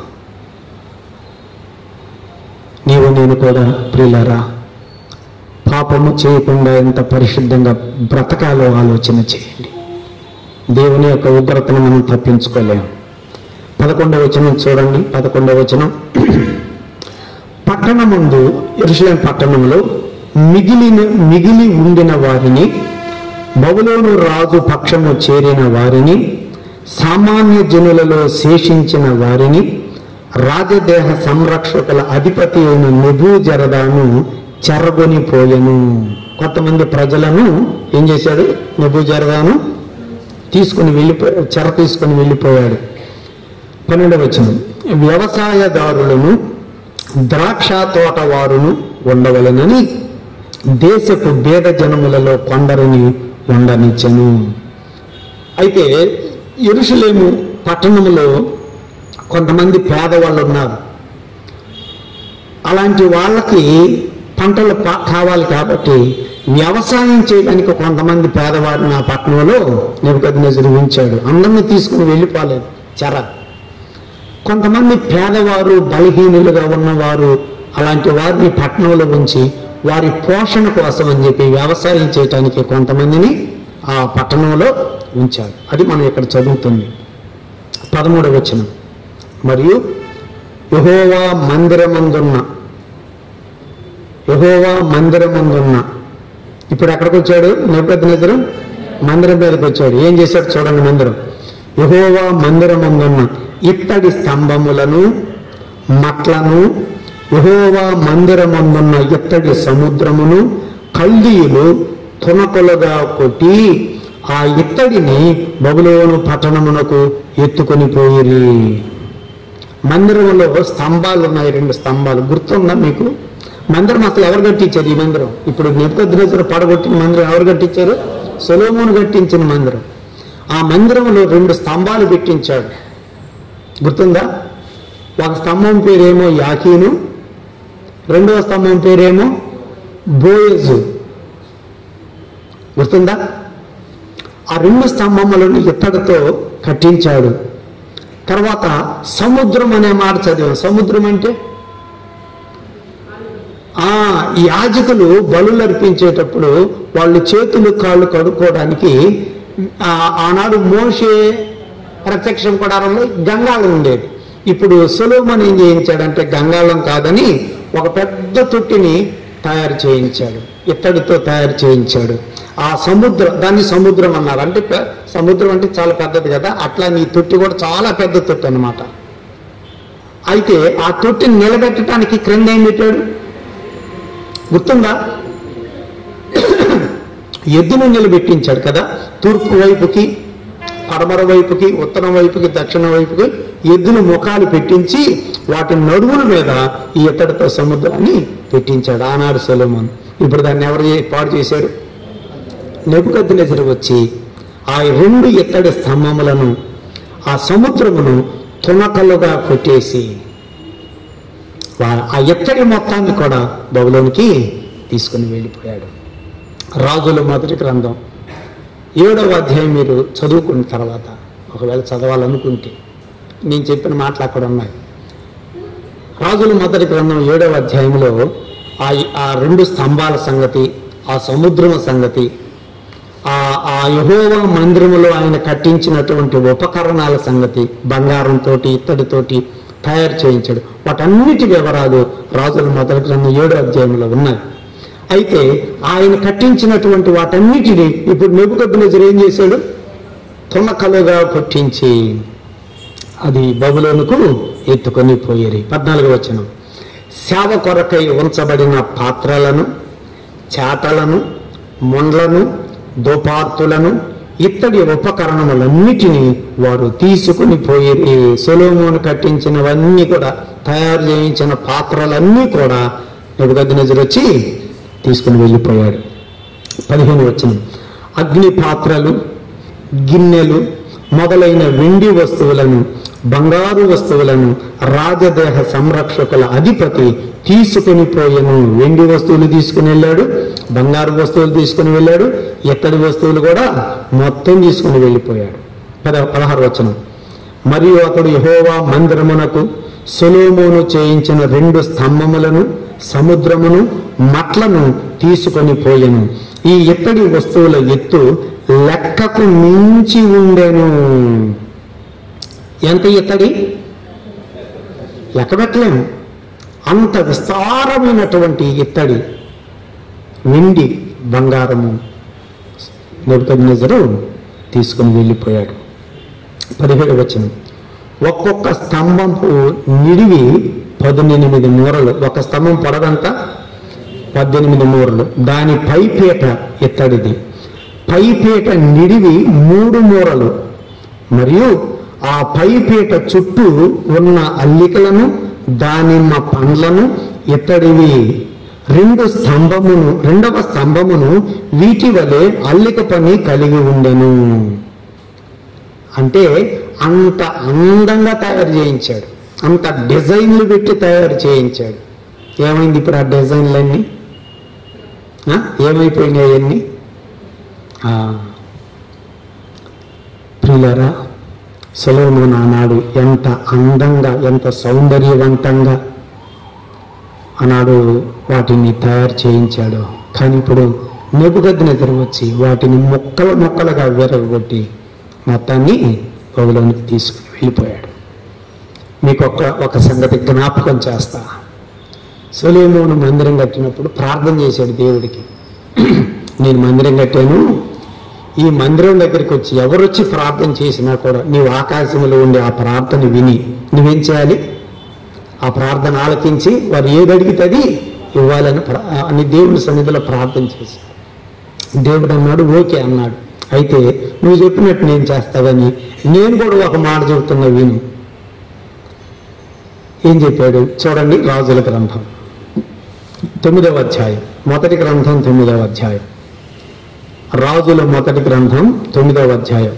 నీవు నేను కూడా ప్రియులరా పాపము చేయకుండా ఎంత పరిశుద్ధంగా బ్రతకాలో ఆలోచన చేయండి దేవుని యొక్క ఉగ్రతను మనం తప్పించుకోలేము పదకొండవ వచనం చూడండి పదకొండవ వచనం పట్టణమందు ఎరుసలేం పట్టణంలో మిగిలిన మిగిలి ఉండిన వారిని బబులోను రాజు పక్షము చేరిన వారిని సామాన్య జనులలో శేషించిన వారిని రాజదేహ సంరక్షకుల అధిపతి అయిన నెబూజరదాను చెరగొని పోయెను కొంతమంది ప్రజలను ఏం చేశాడు నెబూజరదాను తీసుకుని వెళ్ళిపో చెర తీసుకుని వెళ్ళిపోయాడు పన్నెండవ వచనం వ్యవసాయదారులను ద్రాక్ష తోట వారును ఉండవలెనని దేశపు భేద జనములలో కొందరిని ఉండనిచ్చను అయితే ఎరుసలేము పట్టణములో కొంతమంది పేదవాళ్ళు ఉన్నారు అలాంటి వాళ్ళకి పంటలు పా- కావాలి కాబట్టి వ్యవసాయం చేయడానికి కొంతమంది పేదవాడిని ఆ పట్టణంలో నిబద్ధినజరు ఉంచాడు అందరినీ తీసుకుని వెళ్ళిపోలేదు చెర కొంతమంది పేదవారు బలహీనులుగా ఉన్నవారు అలాంటి వారిని పట్టణంలో ఉంచి వారి పోషణ కోసం అని చెప్పి వ్యవసాయం చేయటానికి కొంతమందిని ఆ పట్టణంలో ఉంచాడు అది మనం ఇక్కడ చదువుతుంది పదమూడవ వచనం మరియు యహోవా మందిరమందున్న యహోవా మందిరమందున్న ఇప్పుడు ఎక్కడికి వచ్చాడు నెబ్బెద్దు మందిరం మీదకి వచ్చాడు ఏం చేశాడు చూడండి మందిరం యహోవా మందిరమందున్న ఇత్తడి స్తంభములను మట్లను యహోవా మందిరమందున్న ఇత్తడి సముద్రమును కల్దీయులు తునకలుగా కొట్టి ఆ ఇత్తడిని బబులోను పట్టణమునకు ఎత్తుకొని పోయిరి మందిరంలో స్తంభాలు ఉన్నాయి రెండు స్తంభాలు గుర్తుందా మీకు మందిరం అసలు ఎవరు కట్టించారు ఈ మందిరం ఇప్పుడు నెప్పుద్రేశ్వర పడగొట్టిన మందిరం ఎవరు కట్టించారు సొలోమోను కట్టించిన మందిరం ఆ మందిరంలో రెండు స్తంభాలు పెట్టించాడు గుర్తుందా ఒక స్తంభం పేరేమో యాకీను రెండవ స్తంభం పేరేమో బోయజు గుర్తుందా ఆ రెండు స్తంభములను ఇత్తడితో కట్టించాడు తర్వాత సముద్రం అనే మాట చదివాం సముద్రం అంటే ఆ ఈ యాజకులు బలులు అర్పించేటప్పుడు వాళ్ళు చేతులు కాళ్ళు కడుక్కోవడానికి ఆ, ఆనాడు మోషే ప్రత్యక్షం కొడారంలో గంగాళం ఉండేది ఇప్పుడు సులోమన్ ఏం చేయించాడంటే గంగాళం కాదని ఒక పెద్ద తొట్టిని తయారు చేయించాడు ఇత్తడితో తయారు చేయించాడు ఆ సముద్రం దాన్ని సముద్రం అన్నారు అంటే పె- సముద్రం అంటే చాలా పెద్దది కదా అట్లా నీ తొట్టి కూడా చాలా పెద్ద తొట్టి అన్నమాట అయితే ఆ తొట్టిని నిలబెట్టడానికి క్రింద ఏం పెట్టాడు గుర్తుందా ఎద్దును నిలబెట్టించాడు కదా తూర్పు వైపుకి పడమర వైపుకి ఉత్తరం వైపుకి దక్షిణ వైపుకి ఎద్దును ముఖాలు పెట్టించి వాటి నడుముల మీద ఈ ఇత్తడితో సముద్రాన్ని పెట్టించాడు ఆనాడు సొలొమోన్ ఇప్పుడు దాన్ని ఎవరు చే- పాడు చేశారు నెబుకద్నెజరు వచ్చి ఆ రెండు ఇత్తడి స్తంభములను ఆ సముద్రమును తునకలుగా కొట్టేసి వా- ఆ ఇత్తడి మొత్తాన్ని కూడా బబులోనికి తీసుకుని వెళ్ళిపోయాడు రాజుల మొదటి గ్రంథం ఏడవ అధ్యాయం మీరు చదువుకున్న తర్వాత ఒకవేళ చదవాలనుకుంటే నేను చెప్పిన మాటలు అక్కడ ఉన్నాయి రాజుల మొదటి గ్రంథం ఏడవ అధ్యాయంలో ఆ ఆ రెండు స్తంభాల సంగతి ఆ సముద్రం సంగతి ఆ ఆ యహోవా మందిరములో ఆయన కట్టించినటువంటి ఉపకరణాల సంగతి బంగారంతో ఇత్తడితోటి తయారు చేయించాడు వాటన్నిటి వివరాలు రాజుల మొదటి గ్రంథం ఏడో అధ్యాయంలో ఉన్నాయి అయితే ఆయన కట్టించినటువంటి వాటన్నిటిని ఇప్పుడు నెబుకద్నెజరు ఏం చేశాడు తునకలుగా కొట్టించి అది బబులోనుకు ఎత్తుకొని పోయేరి పద్నాలుగు వచనం సేవ కొరకై ఉంచబడిన పాత్రలను చాటలను ముండ్లను దోపార్తులను ఇత్తడి ఉపకరణములన్నిటినీ వారు తీసుకుని పోయేరి సొలోమోను కట్టించినవన్నీ కూడా తయారు చేయించిన పాత్రలన్నీ కూడా నెబుకద్నెజరు వచ్చి తీసుకుని వెళ్ళిపోయాడు పదిహేను వచ్చిన అగ్ని పాత్రలు గిన్నెలు మొదలైన వెండి వస్తువులను బంగారు వస్తువులను రాజదేహ సంరక్షకుల అధిపతి తీసుకుని పోయెను వెండి వస్తువులు తీసుకుని వెళ్ళాడు బంగారు వస్తువులు తీసుకుని వెళ్ళాడు ఎత్తడి వస్తువులు కూడా మొత్తం తీసుకుని వెళ్ళిపోయాడు పద పదహారు వచనం మరియు అతడు యహోవా మందిరమునకు సొలోమోను చేయించిన రెండు స్తంభములను సముద్రమును మట్లను తీసుకొని పోయెను ఈ ఇత్తడి వస్తువుల ఎత్తు లెక్కకు మించి ఉండెను ఎంత ఇత్తడి లెక్క పెట్టలేము అంత విస్తారమైనటువంటి ఇత్తడి వెండి బంగారము నెబుకద్నెజరు తీసుకుని వెళ్ళిపోయాడు పదిహేడు వచ్చిన ఒక్కొక్క స్తంభంపు నిడివి పద్దెనిమిది మూరలు ఒక స్తంభం పొడదంతా పద్దెనిమిది మూరలు దాని పైపీట ఇత్తడిది పైపీట నిడివి మూడు మూరలు మరియు ఆ పైపీట చుట్టూ ఉన్న అల్లికలను దానిమ్మ పండ్లను ఇత్తడివి రెండు స్తంభమును రెండవ స్తంభమును వీటి వలె అల్లిక పని కలిగి ఉండెను అంటే అంత అందంగా తయారు చేయించాడు అంత డిజైన్లు పెట్టి తయారు చేయించాడు ఏమైంది ఇప్పుడు ఆ డిజైన్లన్నీ ఆ? ఏమైపోయినాయి అన్నీ ప్రియులరా సొలోమోన్ ఆనాడు ఎంత అందంగా ఎంత సౌందర్యవంతంగా ఆనాడు వాటిని తయారు చేయించాడు కానీ ఇప్పుడు నెబుగద్నెదురు వచ్చి వాటిని మొక్కలు మొక్కలుగా విరగొట్టి మొత్తాన్ని బబులోనికి తీసుకుని వెళ్ళిపోయాడు మీకు ఒక ఒక సంగతి జ్ఞాపకం చేస్తా సొలేమోను మందిరం కట్టినప్పుడు ప్రార్థన చేశాడు దేవుడికి నేను మందిరం కట్టాను ఈ మందిరం దగ్గరికి వచ్చి ఎవరు వచ్చి ప్రార్థన చేసినా కూడా నీవు ఆకాశంలో ఉండే ఆ ప్రార్థన విని నువ్వేం చేయాలి ఆ ప్రార్థన ఆలకించి వారు ఏది అడిగితే అది ఇవ్వాలని ప్రా- అని దేవుని సన్నిధిలో ప్రార్థన చేశాడు దేవుడు అన్నాడు ఓకే అన్నాడు అయితే నువ్వు చెప్పినట్టు నేను చేస్తావని నేను కూడా ఒక మాట చెబుతున్నా విను ఏం చెప్పాడు చూడండి రాజుల గ్రంథం తొమ్మిదవ అధ్యాయం మొదటి గ్రంథం తొమ్మిదవ అధ్యాయం రాజుల మొదటి గ్రంథం తొమ్మిదవ అధ్యాయం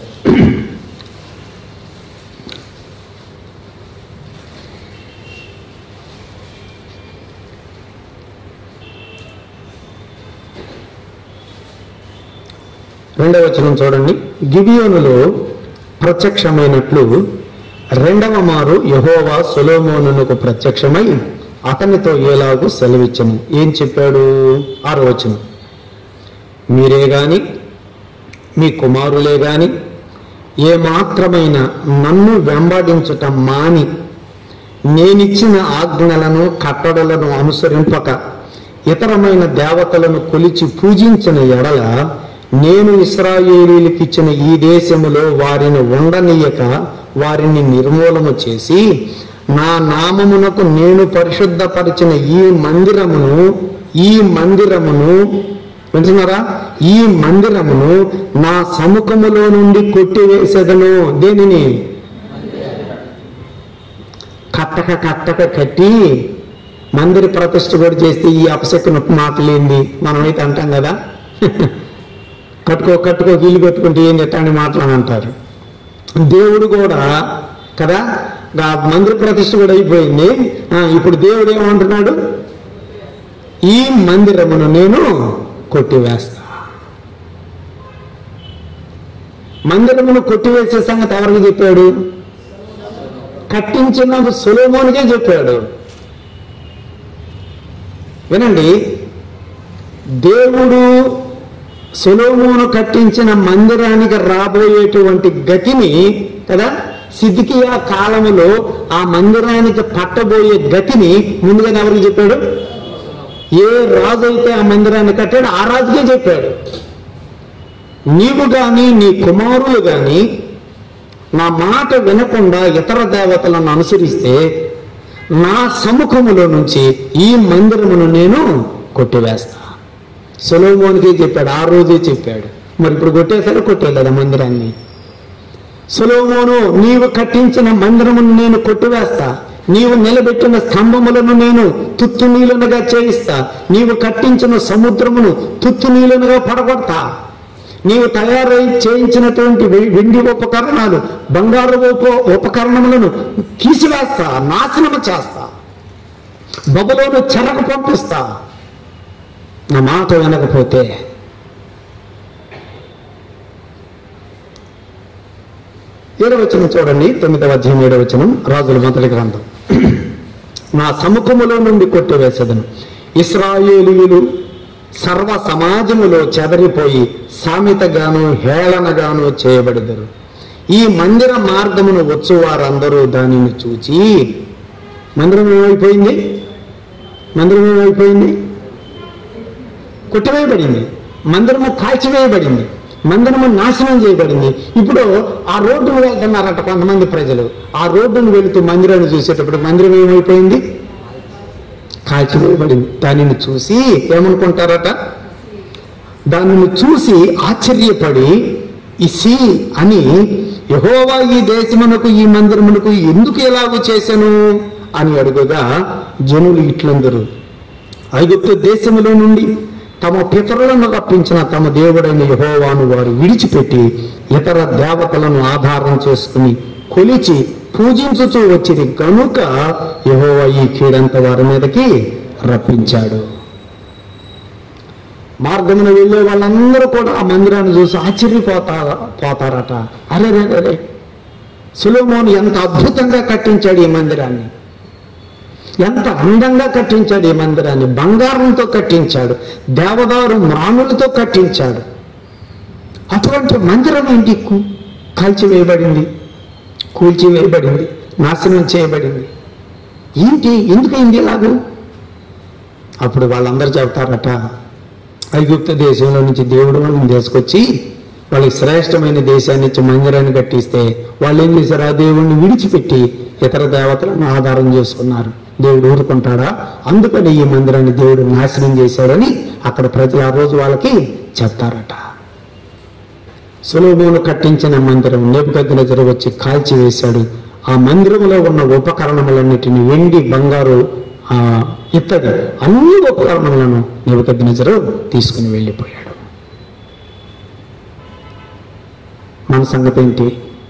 రెండవ వచనం చూడండి గిబియోనులో ప్రత్యక్షమైనట్లు రెండవ మారు యహోవా సొలోమోనునకు ప్రత్యక్షమై అతనితో ఎలాగూ సెలవిచ్చను ఏం చెప్పాడు ఆరో వచనం మీరే గాని మీ కుమారులే గాని ఏ మాత్రమైన నన్ను వెంబడించుట మాని నేనిచ్చిన ఆజ్ఞలను కట్టడలను అనుసరింపక ఇతరమైన దేవతలను కొలిచి పూజించిన ఎడల నేను ఇస్రాయేలీలకు ఇచ్చిన ఈ దేశములో వారిని ఉండనీయక వారిని నిర్మూలన చేసి నా నామమునకు నేను పరిశుద్ధపరిచిన ఈ మందిరమును ఈ మందిరమును వింటున్నారా ఈ మందిరమును నా సముఖములో నుండి కొట్టివేసేదను దేనిని కట్టక కట్టక కట్టి మందిర ప్రతిష్ఠ కూడా చేస్తే ఈ అపశకున మాటలేంది మనమైతే అంటాం కదా కట్టుకో కట్టుకో వీలు కట్టుకుంటే ఏం చెట్టండి మాటలని అంటారు దేవుడు కూడా కదా ఆ మందిర ప్రతిష్ఠ కూడా అయిపోయింది ఆ, ఇప్పుడు దేవుడు ఏమంటున్నాడు ఈ మందిరమును నేను కొట్టివేస్తా మందిరమును కొట్టివేసే సంగతి ఎవరికి చెప్పాడు కట్టించిన సులోమోనికే చెప్పాడు వినండి దేవుడు సొలోమోను కట్టించిన మందిరానికి రాబోయేటువంటి గతిని కదా సిద్ధికియా కాలములో ఆ మందిరానికి పట్టబోయే గతిని ముందుగా ఎవరికి చెప్పాడు ఏ రాజు అయితే ఆ మందిరాన్ని కట్టాడో ఆ రాజుకే చెప్పాడు నీవు గాని నీ కుమారులు గాని నా మాట వినకుండా ఇతర దేవతలను అనుసరిస్తే నా సముఖములో నుంచి ఈ మందిరమును నేను కొట్టివేస్తా సొలోమోనికి చెప్పాడు ఆ రోజే చెప్పాడు మరి ఇప్పుడు కొట్టేశాడు కొట్టేలేదా మందిరాన్ని సొలోమోను నీవు కట్టించిన మందిరమును నేను కొట్టివేస్తా నీవు నిలబెట్టిన స్తంభములను నేను తుత్తు నీళ్ళనుగా చేయిస్తా నీవు కట్టించిన సముద్రమును తుత్తు నీళ్ళనుగా పడగొడతా నీవు తయారై చేయించినటువంటి వె- వెండి ఉపకరణాలు బంగారు ఉప ఉపకరణములను తీసివేస్తా నాశనము చేస్తా బబులోను చెరకు పంపిస్తా నా మాట వినకపోతే ఏడవచనం చూడండి తొమ్మిదవ అధ్యాయం ఏడవచనం రాజుల మొదటి గ్రంథం నా సముఖములో నుండి కొట్టివేసేదను ఇస్రాయేలీయులు సర్వ సమాజములో చెదరిపోయి సామెతగాను హేళనగాను చేయబడదరు ఈ మందిర మార్గమును వచ్చు వారందరూ దానిని చూచి మందిరం ఏమైపోయింది మందిరం ఏమైపోయింది కొట్టివేయబడింది మందిరము కాల్చివేయబడింది మందిరము నాశనం చేయబడింది ఇప్పుడు ఆ రోడ్డును వెళ్తున్నారట కొంతమంది ప్రజలు ఆ రోడ్డును వెళుతూ మందిరాన్ని చూసేటప్పుడు మందిరం ఏమైపోయింది కాల్చివేయబడింది దానిని చూసి ఏమనుకుంటారట దానిని చూసి ఆశ్చర్యపడి ఇసి అని యహోవా ఈ దేశమునకు ఈ మందిరమునకు ఎందుకు ఎలాగూ చేశాను అని అడుగుగా జనులు ఇట్లందరూ ఐగుప్తు దేశములో నుండి తమ పితరులను రప్పించిన తమ దేవుడైన యహోవాను వారు విడిచిపెట్టి ఇతర దేవతలను ఆధారం చేసుకుని కొలిచి పూజించుచూ వచ్చింది కనుక యహోవా ఈ కీడంత వారి మీదకి రప్పించాడు మార్గమున వెళ్ళే వాళ్ళందరూ కూడా ఆ మందిరాన్ని చూసి ఆశ్చర్యపోతా పోతారట అరే రే రే, రే సులోమోను ఎంత అద్భుతంగా కట్టించాడు ఈ మందిరాన్ని ఎంత అందంగా కట్టించాడు ఈ మందిరాన్ని బంగారంతో కట్టించాడు దేవదారు మ్రాణులతో కట్టించాడు అటువంటి మందిరం ఏంటి కు- కాల్చివేయబడింది కూల్చివేయబడింది నాశనం చేయబడింది ఏంటి ఎందుకైంది ఇలాగూ అప్పుడు వాళ్ళందరూ చెప్తారట ఐగుప్త దేశంలో నుంచి దేవుడు వాళ్ళని తీసుకొచ్చి వాళ్ళకి శ్రేష్టమైన దేశాన్ని ఇచ్చి మందిరాన్ని కట్టిస్తే వాళ్ళు ఏం చేశారు ఆ దేవుణ్ణి విడిచిపెట్టి ఇతర దేవతలను ఆధారం చేసుకున్నారు దేవుడు ఊరుకుంటాడా అందుకని ఈ మందిరాన్ని దేవుడు నాశనం చేశాడని అక్కడ ప్రజలు ఆ రోజు వాళ్ళకి చెప్తారట సులోమోను కట్టించిన మందిరం నేపుకద్దిన వచ్చి కాల్చివేశాడు ఆ మందిరంలో ఉన్న ఉపకరణములన్నిటిని వెండి బంగారు ఆ ఇత్తడి అన్ని ఉపకరణములను నేపుకద్దినజరు తీసుకుని వెళ్ళిపోయాడు మన సంగతి ఏంటి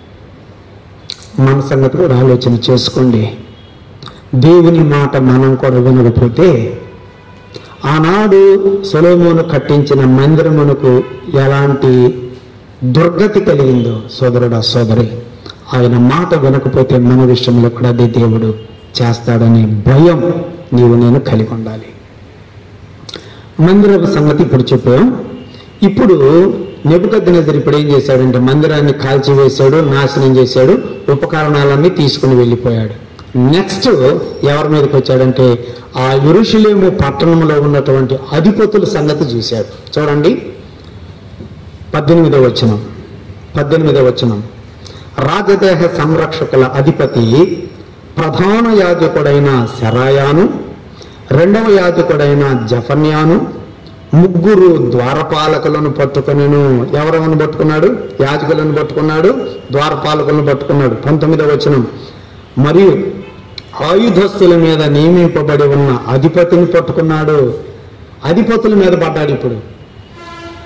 మన సంగతి కూడా ఆలోచన చేసుకోండి దేవుని మాట మనం కూడా వినకపోతే ఆనాడు సొలోమోను కట్టించిన మందిరమునకు ఎలాంటి దుర్గతి కలిగిందో సోదరుడా సోదరి ఆయన మాట వినకపోతే మన విషయంలో కూడా అదే దేవుడు చేస్తాడనే భయం నీవు నేను కలిగి ఉండాలి మందిరపు సంగతి ఇప్పుడు చెప్పాం ఇప్పుడు నెబుకద్నెజర్ ఇప్పుడు ఏం చేశాడంటే మందిరాన్ని కాల్చివేశాడు నాశనం చేశాడు ఉపకరణాలన్నీ తీసుకుని వెళ్ళిపోయాడు నెక్స్ట్ ఎవరి మీదకి వచ్చాడంటే ఆ యురుషులేము పట్టణంలో ఉన్నటువంటి అధిపతుల సంగతి చూశాడు చూడండి పద్దెనిమిదో వచనం పద్దెనిమిదో వచనం రాజదేహ సంరక్షకుల అధిపతి ప్రధాన యాజకుడైన శరాయాను రెండవ యాజకుడైన జఫన్యాను ముగ్గురు ద్వారపాలకులను పట్టుకొనెను ఎవరెవరిని పట్టుకున్నాడు యాజకులను పట్టుకున్నాడు ద్వారపాలకులను పట్టుకున్నాడు పంతొమ్మిదవ వచనం మరియు ఆయుధస్తుల మీద నియమింపబడి ఉన్న అధిపతిని పట్టుకున్నాడు అధిపతుల మీద పడ్డాడు ఇప్పుడు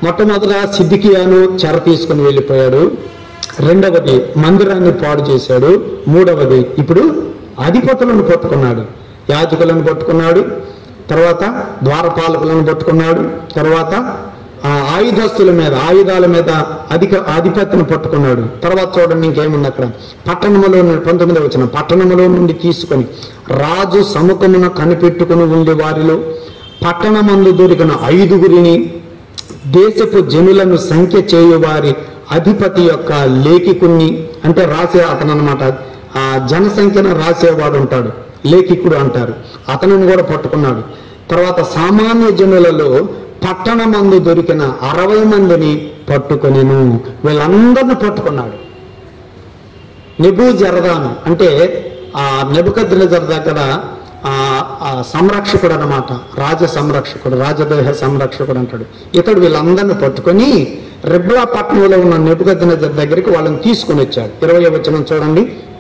మొట్టమొదట సిద్దికియాను చెర తీసుకుని వెళ్ళిపోయాడు రెండవది మందిరాన్ని పాడు చేశాడు మూడవది ఇప్పుడు అధిపతులను పట్టుకున్నాడు యాజకులను పట్టుకున్నాడు తర్వాత ద్వారపాలకులను పట్టుకున్నాడు తర్వాత ఆ ఆయుధస్తుల మీద ఆయుధాల మీద అధిక ఆధిపత్యను పట్టుకున్నాడు తర్వాత చూడండి ఇంకేముంది అక్కడ పట్టణములో నుండి పంతొమ్మిది వచ్చిన పట్టణములో నుండి తీసుకొని రాజు సముఖమున కనిపెట్టుకుని ఉండే వారిలో పట్టణమందు దొరికిన ఐదుగురిని దేశపు జనులను సంఖ్య చేయువారి అధిపతి యొక్క లేఖికుణ్ణి అంటే రాసే అతను అనమాట ఆ జనసంఖ్యను రాసేవాడు ఉంటాడు లేఖికుడు అంటారు అతనిని కూడా పట్టుకున్నాడు తర్వాత సామాన్య జనులలో పట్టణమందు దొరికిన అరవై మందిని పట్టుకొనిను వీళ్ళందరిని పట్టుకున్నాడు నెబు జరదాను అంటే ఆ నెబుకద్నెజర్ దగ్గర ఆ ఆ సంరక్షకుడు అనమాట రాజ సంరక్షకుడు రాజదేహ సంరక్షకుడు అంటాడు ఇతడు వీళ్ళందరిని పట్టుకొని రిబ్లా పట్టణంలో ఉన్న నెబుకద్నెజర్ దగ్గరికి వాళ్ళని తీసుకొని వచ్చాడు ఇరవై వచనం చూడండి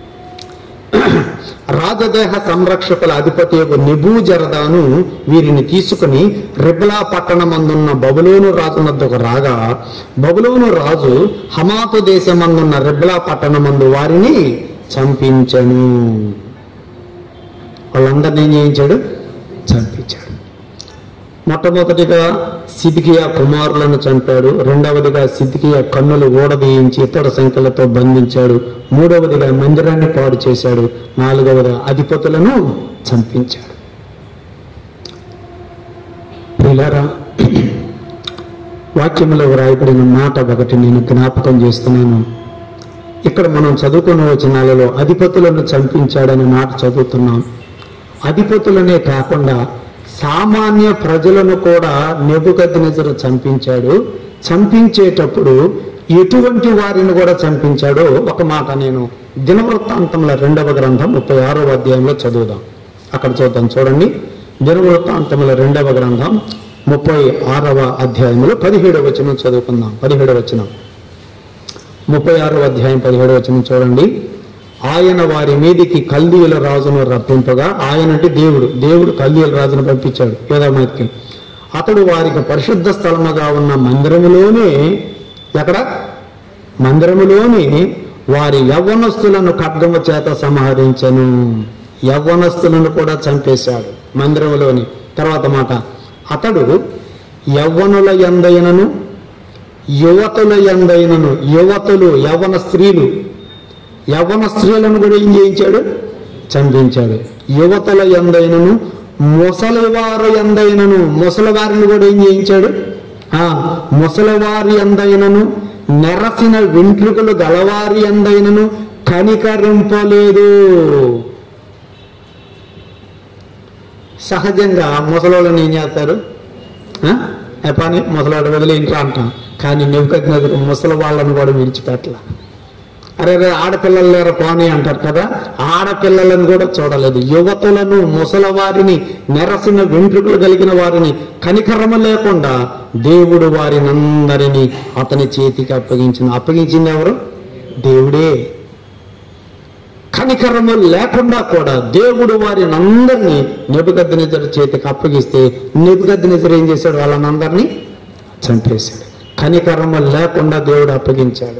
రాజదేహ సంరక్షకుల అధిపతి యొక్క నిబూజరదాను వీరిని తీసుకుని రిబ్లా పట్టణమందున్న బబులోను రాజు వద్దకు రాగా బబులోను రాజు హమాతు దేశమందున్న రిబ్లా పట్టణమందు వారిని చంపించను వాళ్ళందరినీ ఏం చేయించాడు చంపించాడు మొట్టమొదటిగా సిద్కియా కుమారులను చంపాడు రెండవదిగా సిద్కియా కన్నులు ఊడదీయించి ఇతర సంఖ్యలతో బంధించాడు మూడవదిగా మందిరాన్ని పాడు చేశాడు నాలుగవదిగా అధిపతులను చంపించాడు ప్రియులారా వాక్యంలో వ్రాయబడిన మాట ఒకటి నేను జ్ఞాపకం చేస్తున్నాను ఇక్కడ మనం చదువుకున్న వచనాలలో అధిపతులను చంపించాడనే మాట చదువుతున్నాం అధిపతులనే కాకుండా సామాన్య ప్రజలను కూడా నెబుకద్నెజరు చంపించాడు చంపించేటప్పుడు ఎటువంటి వారిని కూడా చంపించాడో ఒక మాట నేను దినవృత్తాంతంలో రెండవ గ్రంథం ముప్పై ఆరవ అధ్యాయంలో చదువుదాం అక్కడ చూద్దాం చూడండి దినవృత్తాంతముల రెండవ గ్రంథం ముప్పై ఆరవ అధ్యాయంలో పదిహేడవ వచనం చదువుకుందాం పదిహేడవ వచనం ముప్పై ఆరో అధ్యాయం పదిహేడు వచనం చూడండి ఆయన వారి మీదికి కల్దీయుల రాజును రప్పింపగా ఆయన అంటే దేవుడు దేవుడు కల్దీయుల రాజును పంపించాడు యోధామైత్కి అతడు వారికి పరిశుద్ధ స్థలముగా ఉన్న మందిరములోనే ఎక్కడ మందిరములోని వారి యవ్వనస్తులను ఖడ్గము చేత సంహరించను యవ్వనస్తులను కూడా చంపేశాడు మందిరములోని తర్వాత మాట అతడు యవ్వనుల ఎందైనను యువతుల ఎందైనను యువతులు యవ్వన స్త్రీలు యవ్వన స్త్రీలను కూడా ఏం చేయించాడు చంపించాడు యువతుల ఎందైనను ముసలివారు ఎందైనను ముసలివారిని కూడా ఏం చేయించాడు ఆ ముసలివారి ఎందైనను నెరసిన వెంట్రుకలు గలవారి ఎందైనను కనికరింపలేదు సహజంగా ముసలోళ్ళని ఏం చేస్తారు ఆ? ఏ పని ముసలాడు వదిలి ఇంట్లో అంటాం కానీ నెవ్వుకగ్నదుకు ముసలి వాళ్ళని కూడా విడిచిపెట్టల అరే రే ఆడపిల్లలు లేరు పోనీ అంటారు కదా ఆడపిల్లలను కూడా చూడలేదు యువతులను ముసలవారిని నెరసిన వెంట్రుకలు కలిగిన వారిని కనికరము లేకుండా దేవుడు వారిని అందరినీ అతని చేతికి అప్పగించిన అప్పగించింది ఎవరు దేవుడే కనికరము లేకుండా కూడా దేవుడు వారిని అందరినీ నెబుగద్దనిజరు చేతికి అప్పగిస్తే నెబుగద్దనిజరు ఏం చేశాడు వాళ్ళని అందరినీ చంపేశాడు కనికరము లేకుండా దేవుడు అప్పగించాడు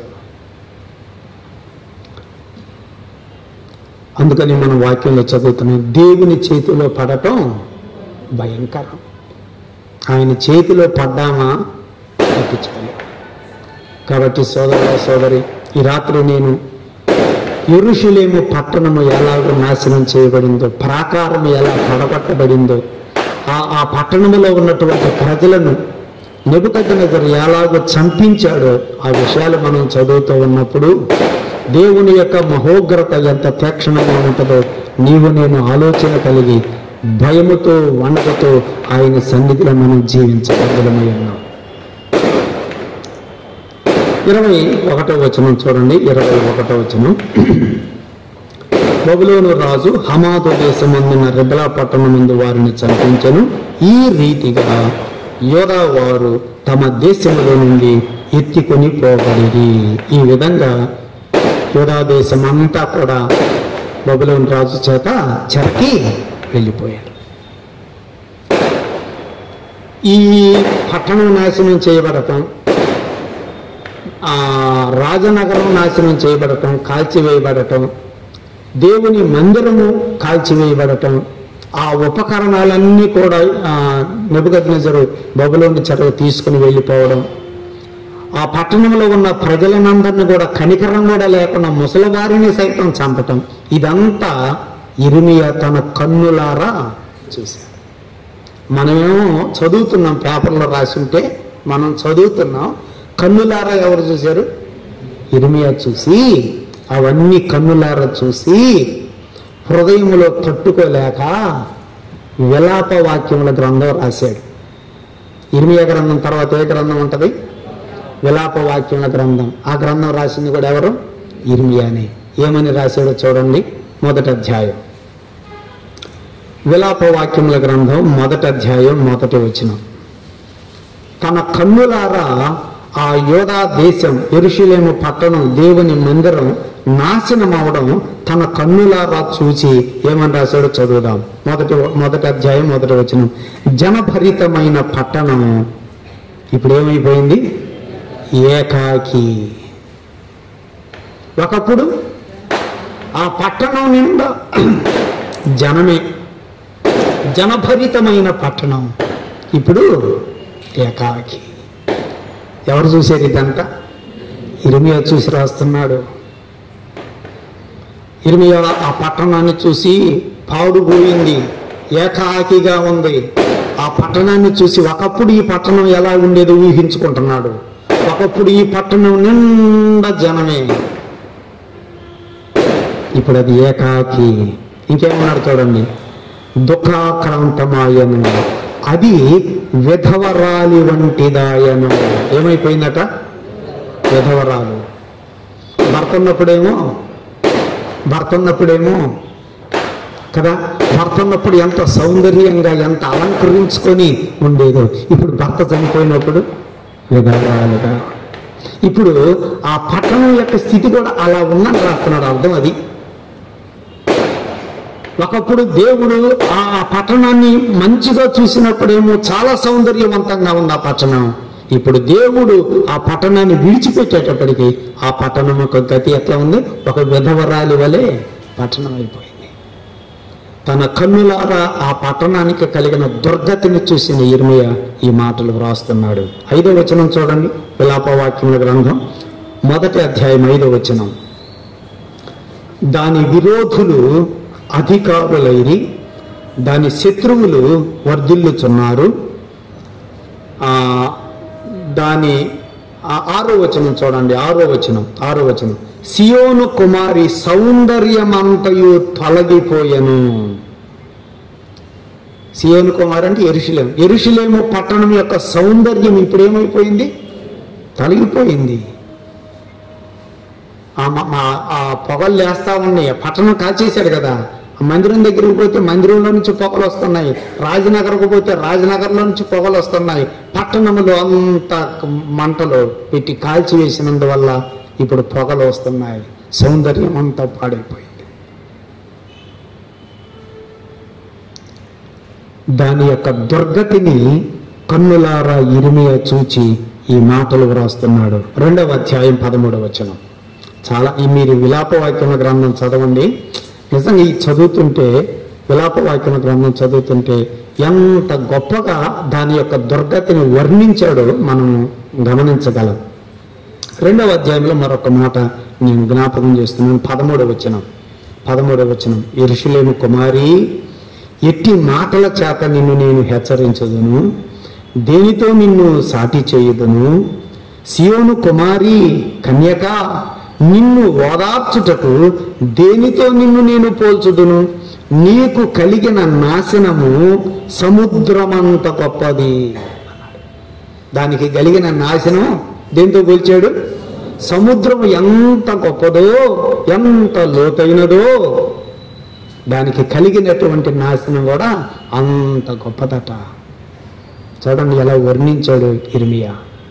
అందుకని మనం వాక్యంలో చదువుతున్నాం దేవుని చేతిలో పడటం భయంకరం ఆయన చేతిలో పడ్డామా తప్పించాలి కాబట్టి సోదర సోదరి ఈ రాత్రి నేను ఎరుషులేము పట్టణము ఎలాగో నాశనం చేయబడిందో ప్రాకారం ఎలా పడగొట్టబడిందో ఆ ఆ పట్టణములో ఉన్నటువంటి ప్రజలను నెబుకద్దనజరు ఎలాగో చంపించాడో ఆ విషయాలు మనం చదువుతూ ఉన్నప్పుడు దేవుని యొక్క మహోగ్రత ఎంత తీక్షణంగా ఉంటుందో నీవు నేను ఆలోచన కలిగి భయముతో వణకతో ఆయన సన్నిధిలో మనం జీవించగలమై ఉన్నాం ఇరవై ఒకటో వచనం చూడండి ఇరవై ఒకటో వచనం బబులోను రాజు హమాదు దేశమందున్న రిబలా పట్టణం ముందు వారిని చంపించను ఈ రీతిగా యోధా వారు తమ దేశములో నుండి ఎత్తుకొని పోబడిరి ఈ విధంగా యోధా దేశం అంతా కూడా బబులోను రాజు చేత చెరకి వెళ్ళిపోయారు ఈ పట్టణం నాశనం చేయబడటం ఆ రాజనగరం నాశనం చేయబడటం కాల్చివేయబడటం దేవుని మందిరము కాల్చివేయబడటం ఆ ఉపకరణాలన్నీ కూడా నెబుగద్నజరు బబులోని చెరవ తీసుకుని వెళ్ళిపోవడం ఆ పట్టణంలో ఉన్న ప్రజలనందరినీ కూడా కనికరం కూడా లేకుండా ముసలివారిని సైతం చంపటం ఇదంతా ఇరిమియా తన కన్నులారా చూశాడు మనమేమో చదువుతున్నాం పేపర్లో రాసి ఉంటే మనం చదువుతున్నాం కన్నులారా ఎవరు చూశారు ఇరిమియా చూసి అవన్నీ కన్నులారా చూసి హృదయములో తట్టుకోలేక విలాప వాక్యముల గ్రంథం రాశాడు ఇరిమియా గ్రంథం తర్వాత ఏ గ్రంథం ఉంటుంది విలాప వాక్యముల గ్రంథం ఆ గ్రంథం రాసింది కూడా ఎవరు ఇర్మియానే ఏమని రాశాడో చూడండి మొదటి అధ్యాయం విలాప వాక్యముల గ్రంథం మొదటి అధ్యాయం మొదటి వచనం తన కన్నులారా ఆ యోధా దేశం ఎరుషులేము పట్టణం దేవుని మందిరం నాశనం అవడం తన కన్నులారా చూచి ఏమని రాశాడో చదువుదాం మొదటి మొదటి అధ్యాయం మొదటి వచనం జనభరితమైన పట్టణం ఇప్పుడు ఏమైపోయింది ఏకాకి ఒకప్పుడు ఆ పట్టణం నిండా జనమే జనభరితమైన పట్టణం ఇప్పుడు ఏకాకి ఎవరు చూసేది ఇదంతా ఇరిమియా చూసి రాస్తున్నాడు ఇరిమియా ఆ పట్టణాన్ని చూసి పాడుపోయింది ఏకాకిగా ఉంది ఆ పట్టణాన్ని చూసి ఒకప్పుడు ఈ పట్టణం ఎలా ఉండేదో ఊహించుకుంటున్నాడు ఒకప్పుడు ఈ పట్టణం నిండా జనమే ఇప్పుడు అది ఏకాకి ఇంకేమన్నాడు చూడండి దుఃఖాక్రాంతమాయను అది విధవరాలి వంటిదాయను ఏమైపోయిందట విధవరాలు భర్త ఉన్నప్పుడేమో భర్త ఉన్నప్పుడేమో కదా భర్త ఉన్నప్పుడు ఎంత సౌందర్యంగా ఎంత అలంకరించుకొని ఉండేదో ఇప్పుడు భర్త చనిపోయినప్పుడు విధవరాలుగా ఇప్పుడు ఆ పట్టణం యొక్క స్థితి కూడా అలా ఉందని రాస్తున్నాడు అర్థం అది ఒకప్పుడు దేవుడు ఆ పట్టణాన్ని మంచిగా చూసినప్పుడేమో చాలా సౌందర్యవంతంగా ఉంది ఆ పట్టణం ఇప్పుడు దేవుడు ఆ పట్టణాన్ని విడిచిపెట్టేటప్పటికి ఆ పట్టణం యొక్క గతి ఎట్లా ఉంది ఒక విధవరాలి వలె పట్టణం అయిపోయింది తన కన్నులారా ఆ పట్టణానికి కలిగిన దుర్గతిని చూసిన ఇర్మియ ఈ మాటలు వ్రాస్తున్నాడు ఐదో వచనం చూడండి విలాపవాక్యముల గ్రంథం మొదటి అధ్యాయం ఐదో వచనం దాని విరోధులు అధికారులైరి దాని శత్రువులు వర్ధిల్లుచున్నారు ఆ, దాని ఆ ఆరో వచనం చూడండి ఆరో వచనం ఆరో వచనం సియోను కుమారి సౌందర్యమంతయు తొలగిపోయెను సియోను కుమారి అంటే ఎరుషులేము ఎరుషులేము పట్టణం యొక్క సౌందర్యం ఇప్పుడు ఏమైపోయింది తొలగిపోయింది ఆ మ- మా- ఆ పొగలు లేస్తా ఉన్నాయి ఆ పట్టణం కాల్చేశాడు కదా ఆ మందిరం దగ్గరికి పోతే మందిరంలో నుంచి పొగలు వస్తున్నాయి రాజనగర్కు పోతే రాజనగర్లో నుంచి పొగలు వస్తున్నాయి పట్టణంలో అంత మంటలు పెట్టి కాల్చి వేసినందువల్ల ఇప్పుడు పొగలు వస్తున్నాయి సౌందర్యం అంతా పాడైపోయింది దాని యొక్క దుర్గతిని కన్నులారా ఇరిమియ చూచి ఈ మాటలు వ్రాస్తున్నాడు రెండవ అధ్యాయం పదమూడవ వచనం చాలా ఈ మీరు విలాప వాక్యమ గ్రంథం చదవండి నిజంగా ఈ చదువుతుంటే విలాప వాక్యమ గ్రంథం చదువుతుంటే ఎంత గొప్పగా దాని యొక్క దుర్గతిని వర్ణించాడో మనం గమనించగలం రెండవ అధ్యాయంలో మరొక మాట నేను జ్ఞాపకం చేస్తున్నాను పదమూడవ వచనం పదమూడవ వచనం ఎరుషులేము కుమారి ఎట్టి మాటల చేత నిన్ను నేను హెచ్చరించదును దేనితో నిన్ను సాటి చేయుదును సియోను కుమారి కన్యక నిన్ను ఓదార్చుటకు దేనితో నిన్ను నేను పోల్చుదును నీకు కలిగిన నాశనము సముద్రమంత గొప్పది దానికి కలిగిన నాశనం దేంతో పోల్చాడు సముద్రం ఎంత గొప్పదో ఎంత లోతైనదో దానికి కలిగినటువంటి నాశనం కూడా అంత గొప్పదట చూడండి ఎలా వర్ణించాడు ఇర్మియా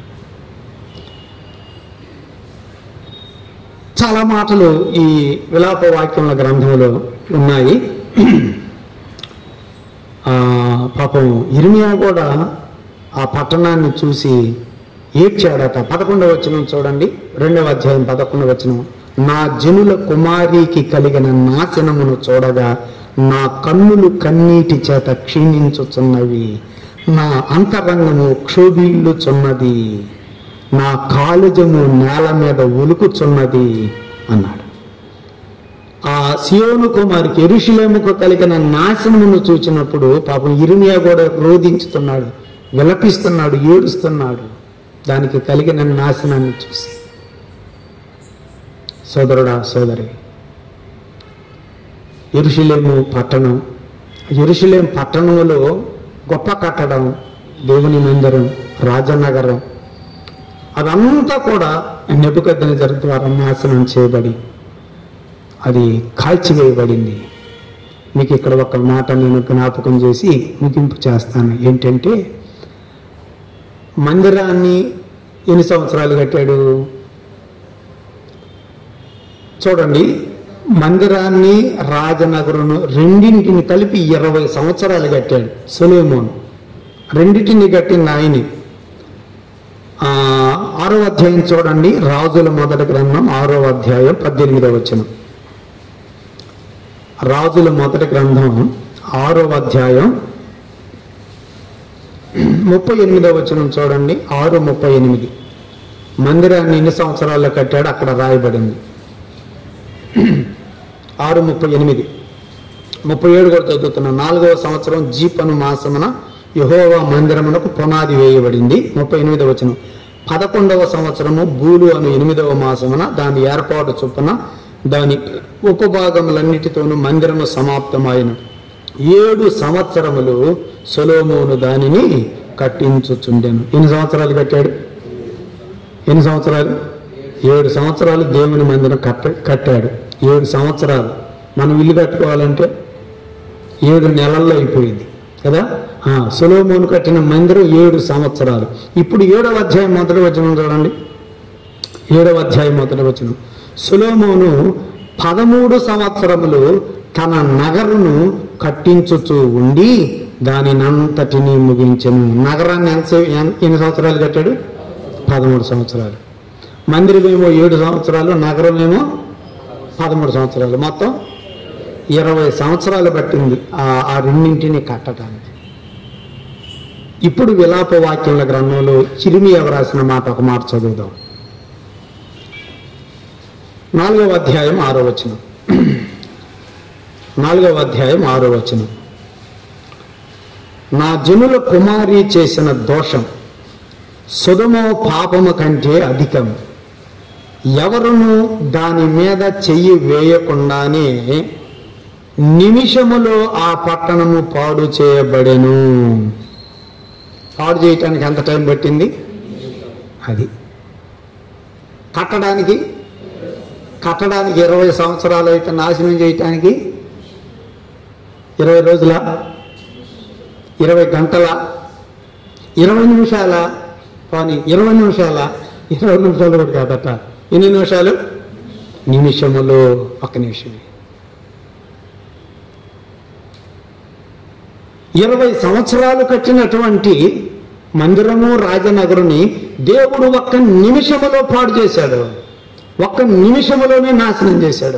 చాలా మాటలు ఈ విలాప వాక్యముల గ్రంథంలో ఉన్నాయి ఆ, పాపం ఇర్మియా కూడా ఆ పట్టణాన్ని చూసి ఏడ్చాడట పదకొండవ వచనం చూడండి రెండవ అధ్యాయం పదకొండవ వచనం నా జనుల కుమారికి కలిగిన నాశనమును చూడగా నా కన్నులు కన్నీటి చేత క్షీణించుచున్నవి నా అంతరంగము క్షోభిల్లుచున్నది నా కాలుజము నేల మీద ఉలుకుచున్నది అన్నాడు ఆ సియోను కుమారికి ఎరుషులేముకు కలిగిన నాశనమును చూచినప్పుడు పాపం ఇరిమియా కూడా రోధించుతున్నాడు విలపిస్తున్నాడు ఏడుస్తున్నాడు దానికి కలిగిన నాశనాన్ని చూసి సోదరుడా సోదరి ఎరుషులేము పట్టణం ఎరుషులేం పట్టణంలో గొప్ప కట్టడం దేవుని మందిరం రాజనగరం అదంతా కూడా నెబుకద్దనజర్ ద్వారా నాశనం చేయబడి అది కాల్చివేయబడింది మీకు ఇక్కడ ఒక మాట నేను జ్ఞాపకం చేసి ముగింపు చేస్తాను ఏంటంటే మందిరాన్ని ఎన్ని సంవత్సరాలు కట్టాడు చూడండి మందిరాన్ని రాజనగరును రెండింటిని కలిపి ఇరవై సంవత్సరాలు కట్టాడు సులేమోన్ రెండింటిని కట్టిన ఆయనే ఆ, ఆరో అధ్యాయం చూడండి రాజుల మొదటి గ్రంథం ఆరో అధ్యాయం పద్దెనిమిదవ వచనం రాజుల మొదటి గ్రంథం ఆరో అధ్యాయం ముప్పై ఎనిమిదవ వచనం చూడండి ఆరు ముప్పై ఎనిమిది మందిరాన్ని ఎన్ని సంవత్సరాల్లో కట్టాడు అక్కడ రాయబడింది ఆరు ముప్పై ఎనిమిది ముప్పై ఏడు కూడా చదువుతున్నాను నాలుగవ సంవత్సరం జీపను మాసమున యహోవా మందిరమునకు పునాది వేయబడింది ముప్పై ఎనిమిదవ వచనం పదకొండవ సంవత్సరము బూలు అను ఎనిమిదవ మాసమున దాని ఏర్పాటు చొప్పున దాని ఉపభాగములన్నిటితోనూ మందిరము సమాప్తమైన ఏడు సంవత్సరములు సొలోమోను దానిని కట్టించుచుండెను ఎన్ని సంవత్సరాలు కట్టాడు ఎన్ని సంవత్సరాలు ఏడు సంవత్సరాలు దేవుని మందిరం కట్ట కట్టాడు ఏడు సంవత్సరాలు మనం ఇల్లు కట్టుకోవాలంటే ఏడు నెలల్లో అయిపోయింది కదా ఆ, సొలోమోను కట్టిన మందిరం ఏడు సంవత్సరాలు ఇప్పుడు ఏడవ అధ్యాయం మొదటి వచనం చూడండి ఏడవ అధ్యాయం మొదటి వచనం సొలోమోను పదమూడు సంవత్సరములు తన నగరును కట్టించుచూ ఉండి దానినంతటిని ముగించెను నగరాన్ని ఎంతసేపు ఎన్- ఎన్ని సంవత్సరాలు కట్టాడు పదమూడు సంవత్సరాలు మందిరమేమో ఏడు సంవత్సరాలు నగరమేమో పదమూడు సంవత్సరాలు మొత్తం ఇరవై సంవత్సరాలు పట్టింది ఆ ఆ రెండింటిని కట్టడానికి ఇప్పుడు విలాప వాక్యాల గ్రంథంలో చిరిమియ రాసిన మాట ఒక మాట చదువుదాం నాలుగవ అధ్యాయం ఆరో వచనం నాలుగవ అధ్యాయం ఆరో వచనం నా జనుల కుమారి చేసిన దోషం సుధమో పాపము కంటే అధికం ఎవరును దాని మీద చెయ్యి వేయకుండానే నిమిషములో ఆ పట్టణము పాడు చేయబడెను పాడు చేయటానికి ఎంత టైం పట్టింది అది కట్టడానికి కట్టడానికి ఇరవై సంవత్సరాలు అయితే నాశనం చేయటానికి ఇరవై రోజుల ఇరవై గంటల ఇరవై నిమిషాల కానీ ఇరవై నిమిషాల ఇరవై నిమిషాలు కూడా కాదట ఎన్ని నిమిషాలు నిమిషములో ఒక నిమిషమే ఇరవై సంవత్సరాలు కట్టినటువంటి మందిరము రాజనగరుని దేవుడు ఒక్క నిమిషములో పాడు చేశాడు ఒక్క నిమిషములోనే నాశనం చేశాడు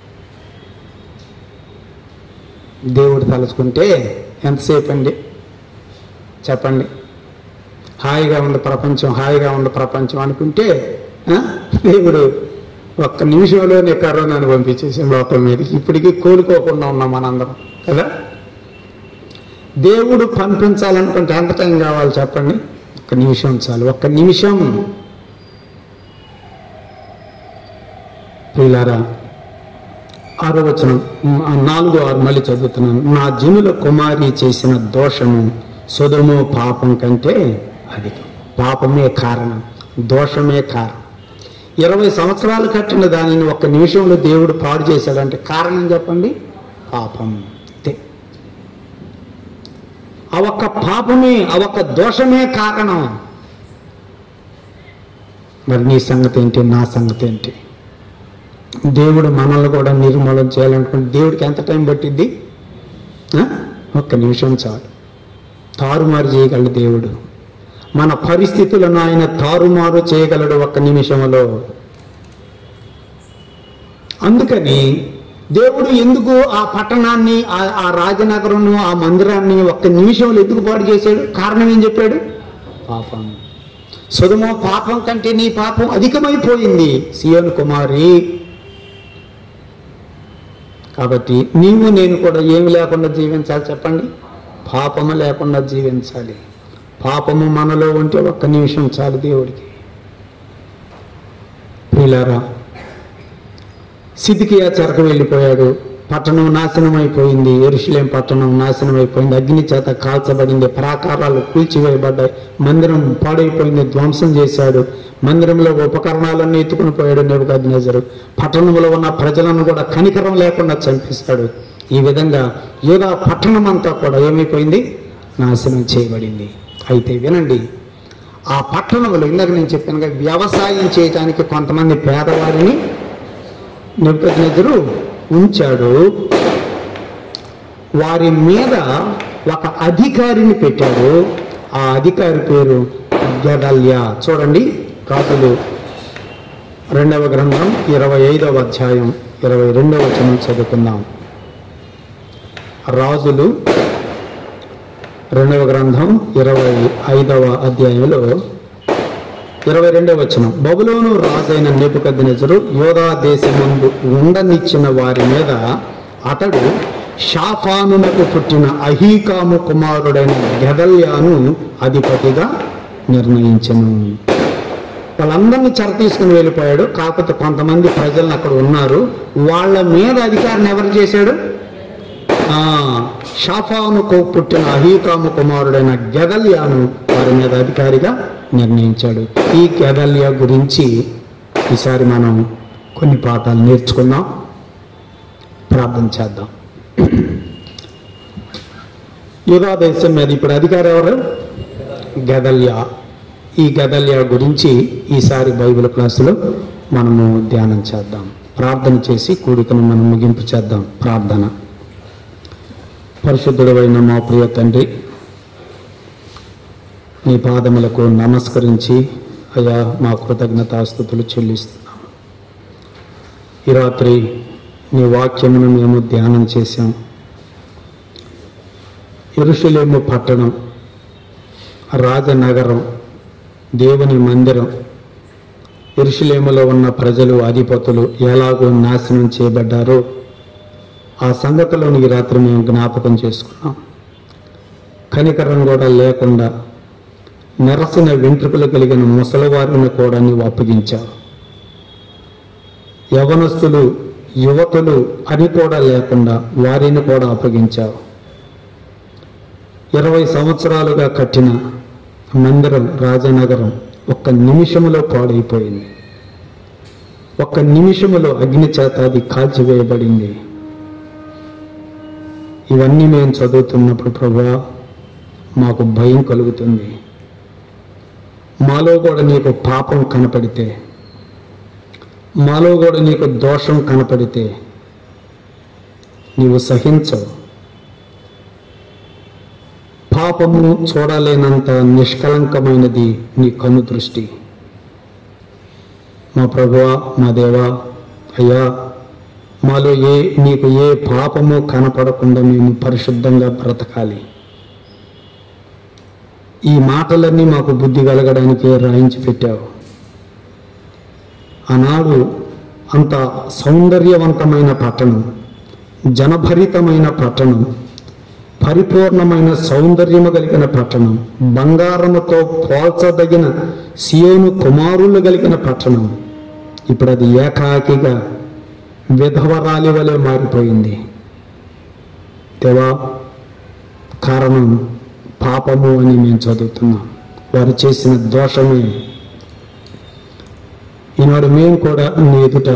దేవుడు తలుచుకుంటే ఎంతసేపు అండి చెప్పండి హాయిగా ఉంది ప్రపంచం హాయిగా ఉంది ప్రపంచం అనుకుంటే ఆ, దేవుడు ఒక్క నిమిషంలోనే కరోనాను పంపించేసి లోకం మీదకి ఇప్పటికీ కోలుకోకుండా ఉన్నాం మనందరం కదా దేవుడు పంపించాలనుకుంటే ఎంత టైం కావాలి చెప్పండి ఒక్క నిమిషం చాలు ఒక్క నిమిషం ప్రియులారా ఆరో వచనం ఉమ్, ఆ నాలుగు ఆరు మళ్ళీ చదువుతున్నాను నా జనుల కుమారి చేసిన దోషము సుధము పాపం కంటే అధికం పాపమే కారణం దోషమే కారణం ఇరవై సంవత్సరాలు కట్టిన దానిని ఒక్క నిమిషంలో దేవుడు పాడు చేశాడంటే కారణం చెప్పండి పాపం అంతే ఆ ఒక్క పాపమే ఆ ఒక్క దోషమే కారణం మరి నీ సంగతి ఏంటి నా సంగతి ఏంటి దేవుడు మనల్ని కూడా నిర్మూలన చేయాలనుకుంటే దేవుడికి ఎంత టైం పట్టిద్ది ఆ? ఒక్క నిమిషం చాలు తారుమారు చేయగలడు దేవుడు మన పరిస్థితులను ఆయన తారుమారు చేయగలడు ఒక్క నిమిషంలో అందుకని దేవుడు ఎందుకు ఆ పట్టణాన్ని ఆ- ఆ రాజనగరం ఆ మందిరాన్ని ఒక్క నిమిషంలో ఎందుకు పాడు చేశాడు కారణం ఏం చెప్పాడు పాపం సుధమో పాపం కంటే నీ పాపం అధికమైపోయింది సియోను కుమారి కాబట్టి నీవు నేను కూడా ఏమి లేకుండా జీవించాలి చెప్పండి పాపము లేకుండా జీవించాలి పాపము మనలో ఉంటే ఒక్క నిమిషం చాలు దేవుడికి ప్రియులారా సిద్ధికియా చెరకు వెళ్ళిపోయాడు పట్టణం నాశనం అయిపోయింది ఎరుషులేం పట్టణం నాశనం అయిపోయింది అగ్ని చేత కాల్చబడింది ప్రాకారాలు కూల్చివేయబడ్డాయి మందిరం పాడైపోయింది ధ్వంసం చేశాడు మందిరంలో ఉపకరణాలన్నీ ఎత్తుకుని పోయాడు నెబుకద్నెజరు పట్టణంలో ఉన్న ప్రజలను కూడా కనికరం లేకుండా చంపేశాడు ఈ విధంగా యూదా పట్టణం అంతా కూడా ఏమైపోయింది నాశనం చేయబడింది అయితే వినండి ఆ పట్టణంలో ఇందాక నేను చెప్పానుగా వ్యవసాయం చేయడానికి కొంతమంది పేదవారిని నెబుకద్నెజరు ఉంచాడు వారి మీద ఒక అధికారిని పెట్టాడు ఆ అధికారి పేరు గెదల్యా చూడండి రాజులు రెండవ గ్రంథం ఇరవై ఐదవ అధ్యాయం ఇరవై రెండవ వచనం చదువుకుందాం రాజులు రెండవ గ్రంథం ఇరవై ఐదవ అధ్యాయంలో ఇరవై రెండవ వచనం బబులోను రాజైన నెబుకద్నెజరు యోధా దేశమందు ఉండనిచ్చిన వారి మీద అతడు షాఫానునకు పుట్టిన అహీకాము కుమారుడైన గెదల్యాను అధిపతిగా నిర్ణయించను వాళ్ళందరినీ చెర తీసుకుని వెళ్ళిపోయాడు కాకపోతే కొంతమంది ప్రజలను అక్కడ ఉన్నారు వాళ్ళ మీద అధికారిని ఎవరు చేశాడు ఆ షాఫానుకు పుట్టిన అహీకాము కుమారుడైన గెదల్యాను వారి మీద అధికారిగా నిర్ణయించాడు ఈ గెదల్యా గురించి ఈసారి మనం కొన్ని పాఠాలు నేర్చుకుందాం ప్రార్థన చేద్దాం యుగా దేశం మీద ఇప్పుడు అధికారి ఎవరు గెదల్యా ఈ గెదల్యా గురించి ఈసారి బైబిల్ క్లాసులో మనము ధ్యానం చేద్దాం ప్రార్థన చేసి కూడికను మనం ముగింపు చేద్దాం ప్రార్థన పరిశుద్ధుడైన మా ప్రియ తండ్రి నీ పాదములకు నమస్కరించి అయా మా కృతజ్ఞతాస్థుతులు చెల్లిస్తున్నాం ఈ రాత్రి నీ వాక్యమును మేము ధ్యానం చేశాం ఎరుషులేము పట్టణం రాజనగరం దేవుని మందిరం ఎరుషులేములో ఉన్న ప్రజలు అధిపతులు ఎలాగో నాశనం చేయబడ్డారో ఆ సంగతిలోని ఈ రాత్రి మేము జ్ఞాపకం చేసుకున్నాం కనికరం కూడా లేకుండా నెరసిన వెంట్రుకలు కలిగిన ముసలివారిని కూడా నీవు అప్పగించావు యవనస్తులు యువతులు అని కూడా లేకుండా వారిని కూడా అప్పగించావు ఇరవై సంవత్సరాలుగా కట్టిన మందిరం రాజనగరం ఒక్క నిమిషములో పాడైపోయింది ఒక్క నిమిషములో అగ్ని చేత అది కాల్చివేయబడింది ఇవన్నీ మేము చదువుతున్నప్పుడు ప్రభా మాకు భయం కలుగుతుంది మాలో కూడా నీకు పాపం కనపడితే మాలో కూడా నీకు దోషం కనపడితే నీవు సహించవు పాపము చూడలేనంత నిష్కలంకమైనది నీ కను దృష్టి మా ప్రభువా మా దేవా అయ్యా మాలో ఏ నీకు ఏ పాపము కనపడకుండా మేము పరిశుద్ధంగా బ్రతకాలి ఈ మాటలన్నీ మాకు బుద్ధి కలగడానికి రాయించి పెట్టావు ఆనాడు అంత సౌందర్యవంతమైన పట్టణం జనభరితమైన పట్టణం పరిపూర్ణమైన సౌందర్యము కలిగిన పట్టణం బంగారముతో పోల్చదగిన సియోను కుమారులు కలిగిన పట్టణం ఇప్పుడు అది ఏకాకిగా విధవరాలి వలె మారిపోయింది దేవా కారణం పాపము అని మేము చదువుతున్నాం వారు చేసిన దోషమే ఈనాడు మేము కూడా నీ ఎదుట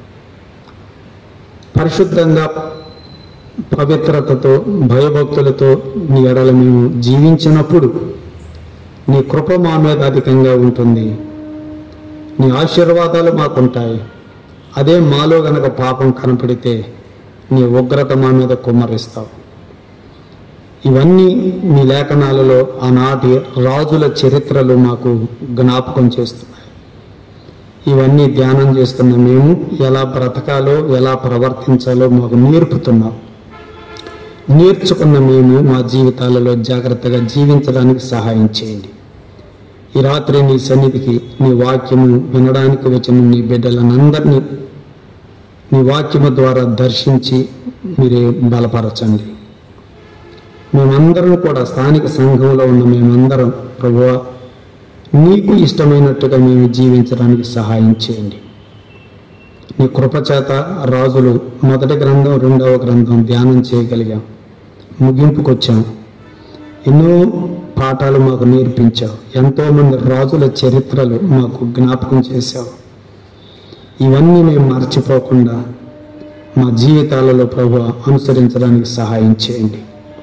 పరిశుద్ధంగా పవిత్రతతో భయభక్తులతో నీ ఎడల మేము జీవించినప్పుడు నీ కృప మా మీద అధికంగా ఉంటుంది నీ ఆశీర్వాదాలు మాకుంటాయి అదే మాలో గనక పాపం కనపడితే నీ ఉగ్రత మా మీద కుమ్మరిస్తావు ఇవన్నీ మీ లేఖనాలలో ఆనాటి రాజుల చరిత్రలు మాకు జ్ఞాపకం చేస్తున్నాయి ఇవన్నీ ధ్యానం చేస్తున్న మేము ఎలా బ్రతకాలో ఎలా ప్రవర్తించాలో మాకు నేర్పుతున్నాం నేర్చుకున్న మేము మా జీవితాలలో జాగ్రత్తగా జీవించడానికి సహాయం చేయండి ఈ రాత్రి నీ సన్నిధికి నీ వాక్యము వినడానికి వచ్చిన నీ బిడ్డలనందరినీ నీ వాక్యము ద్వారా దర్శించి మీరే బలపరచండి మేమందరం కూడా స్థానిక సంఘంలో ఉన్న మేమందరం ప్రభువా నీకు ఇష్టమైనట్టుగా మేము జీవించడానికి సహాయం చేయండి నీ కృపచేత రాజులు మొదటి గ్రంథం రెండవ గ్రంథం ధ్యానం చేయగలిగాం ముగింపుకొచ్చాం ఎన్నో పాఠాలు మాకు నేర్పించావు ఎంతోమంది రాజుల చరిత్రలు మాకు జ్ఞాపకం చేశావు ఇవన్నీ మేము మర్చిపోకుండా మా జీవితాలలో ప్రభు అనుసరించడానికి సహాయం చేయండి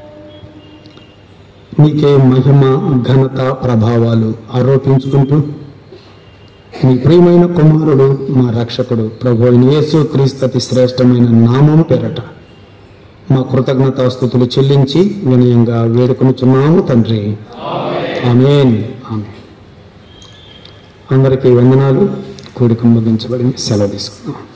నీకే మహిమ ఘనత ప్రభావాలు ఆరోపించుకుంటూ నీ ప్రియమైన కుమారుడు మా రక్షకుడు ప్రభు అయిన యేసు క్రీస్తతి శ్రేష్టమైన నామం పేరట మా కృతజ్ఞతాస్థుతులు చెల్లించి వినయంగా వేడుకొనుచున్నాము తండ్రి ఆమెన్ ఆమె అందరికీ వందనాలు కూడిక ముగించబడి సెలవు తీసుకున్నాం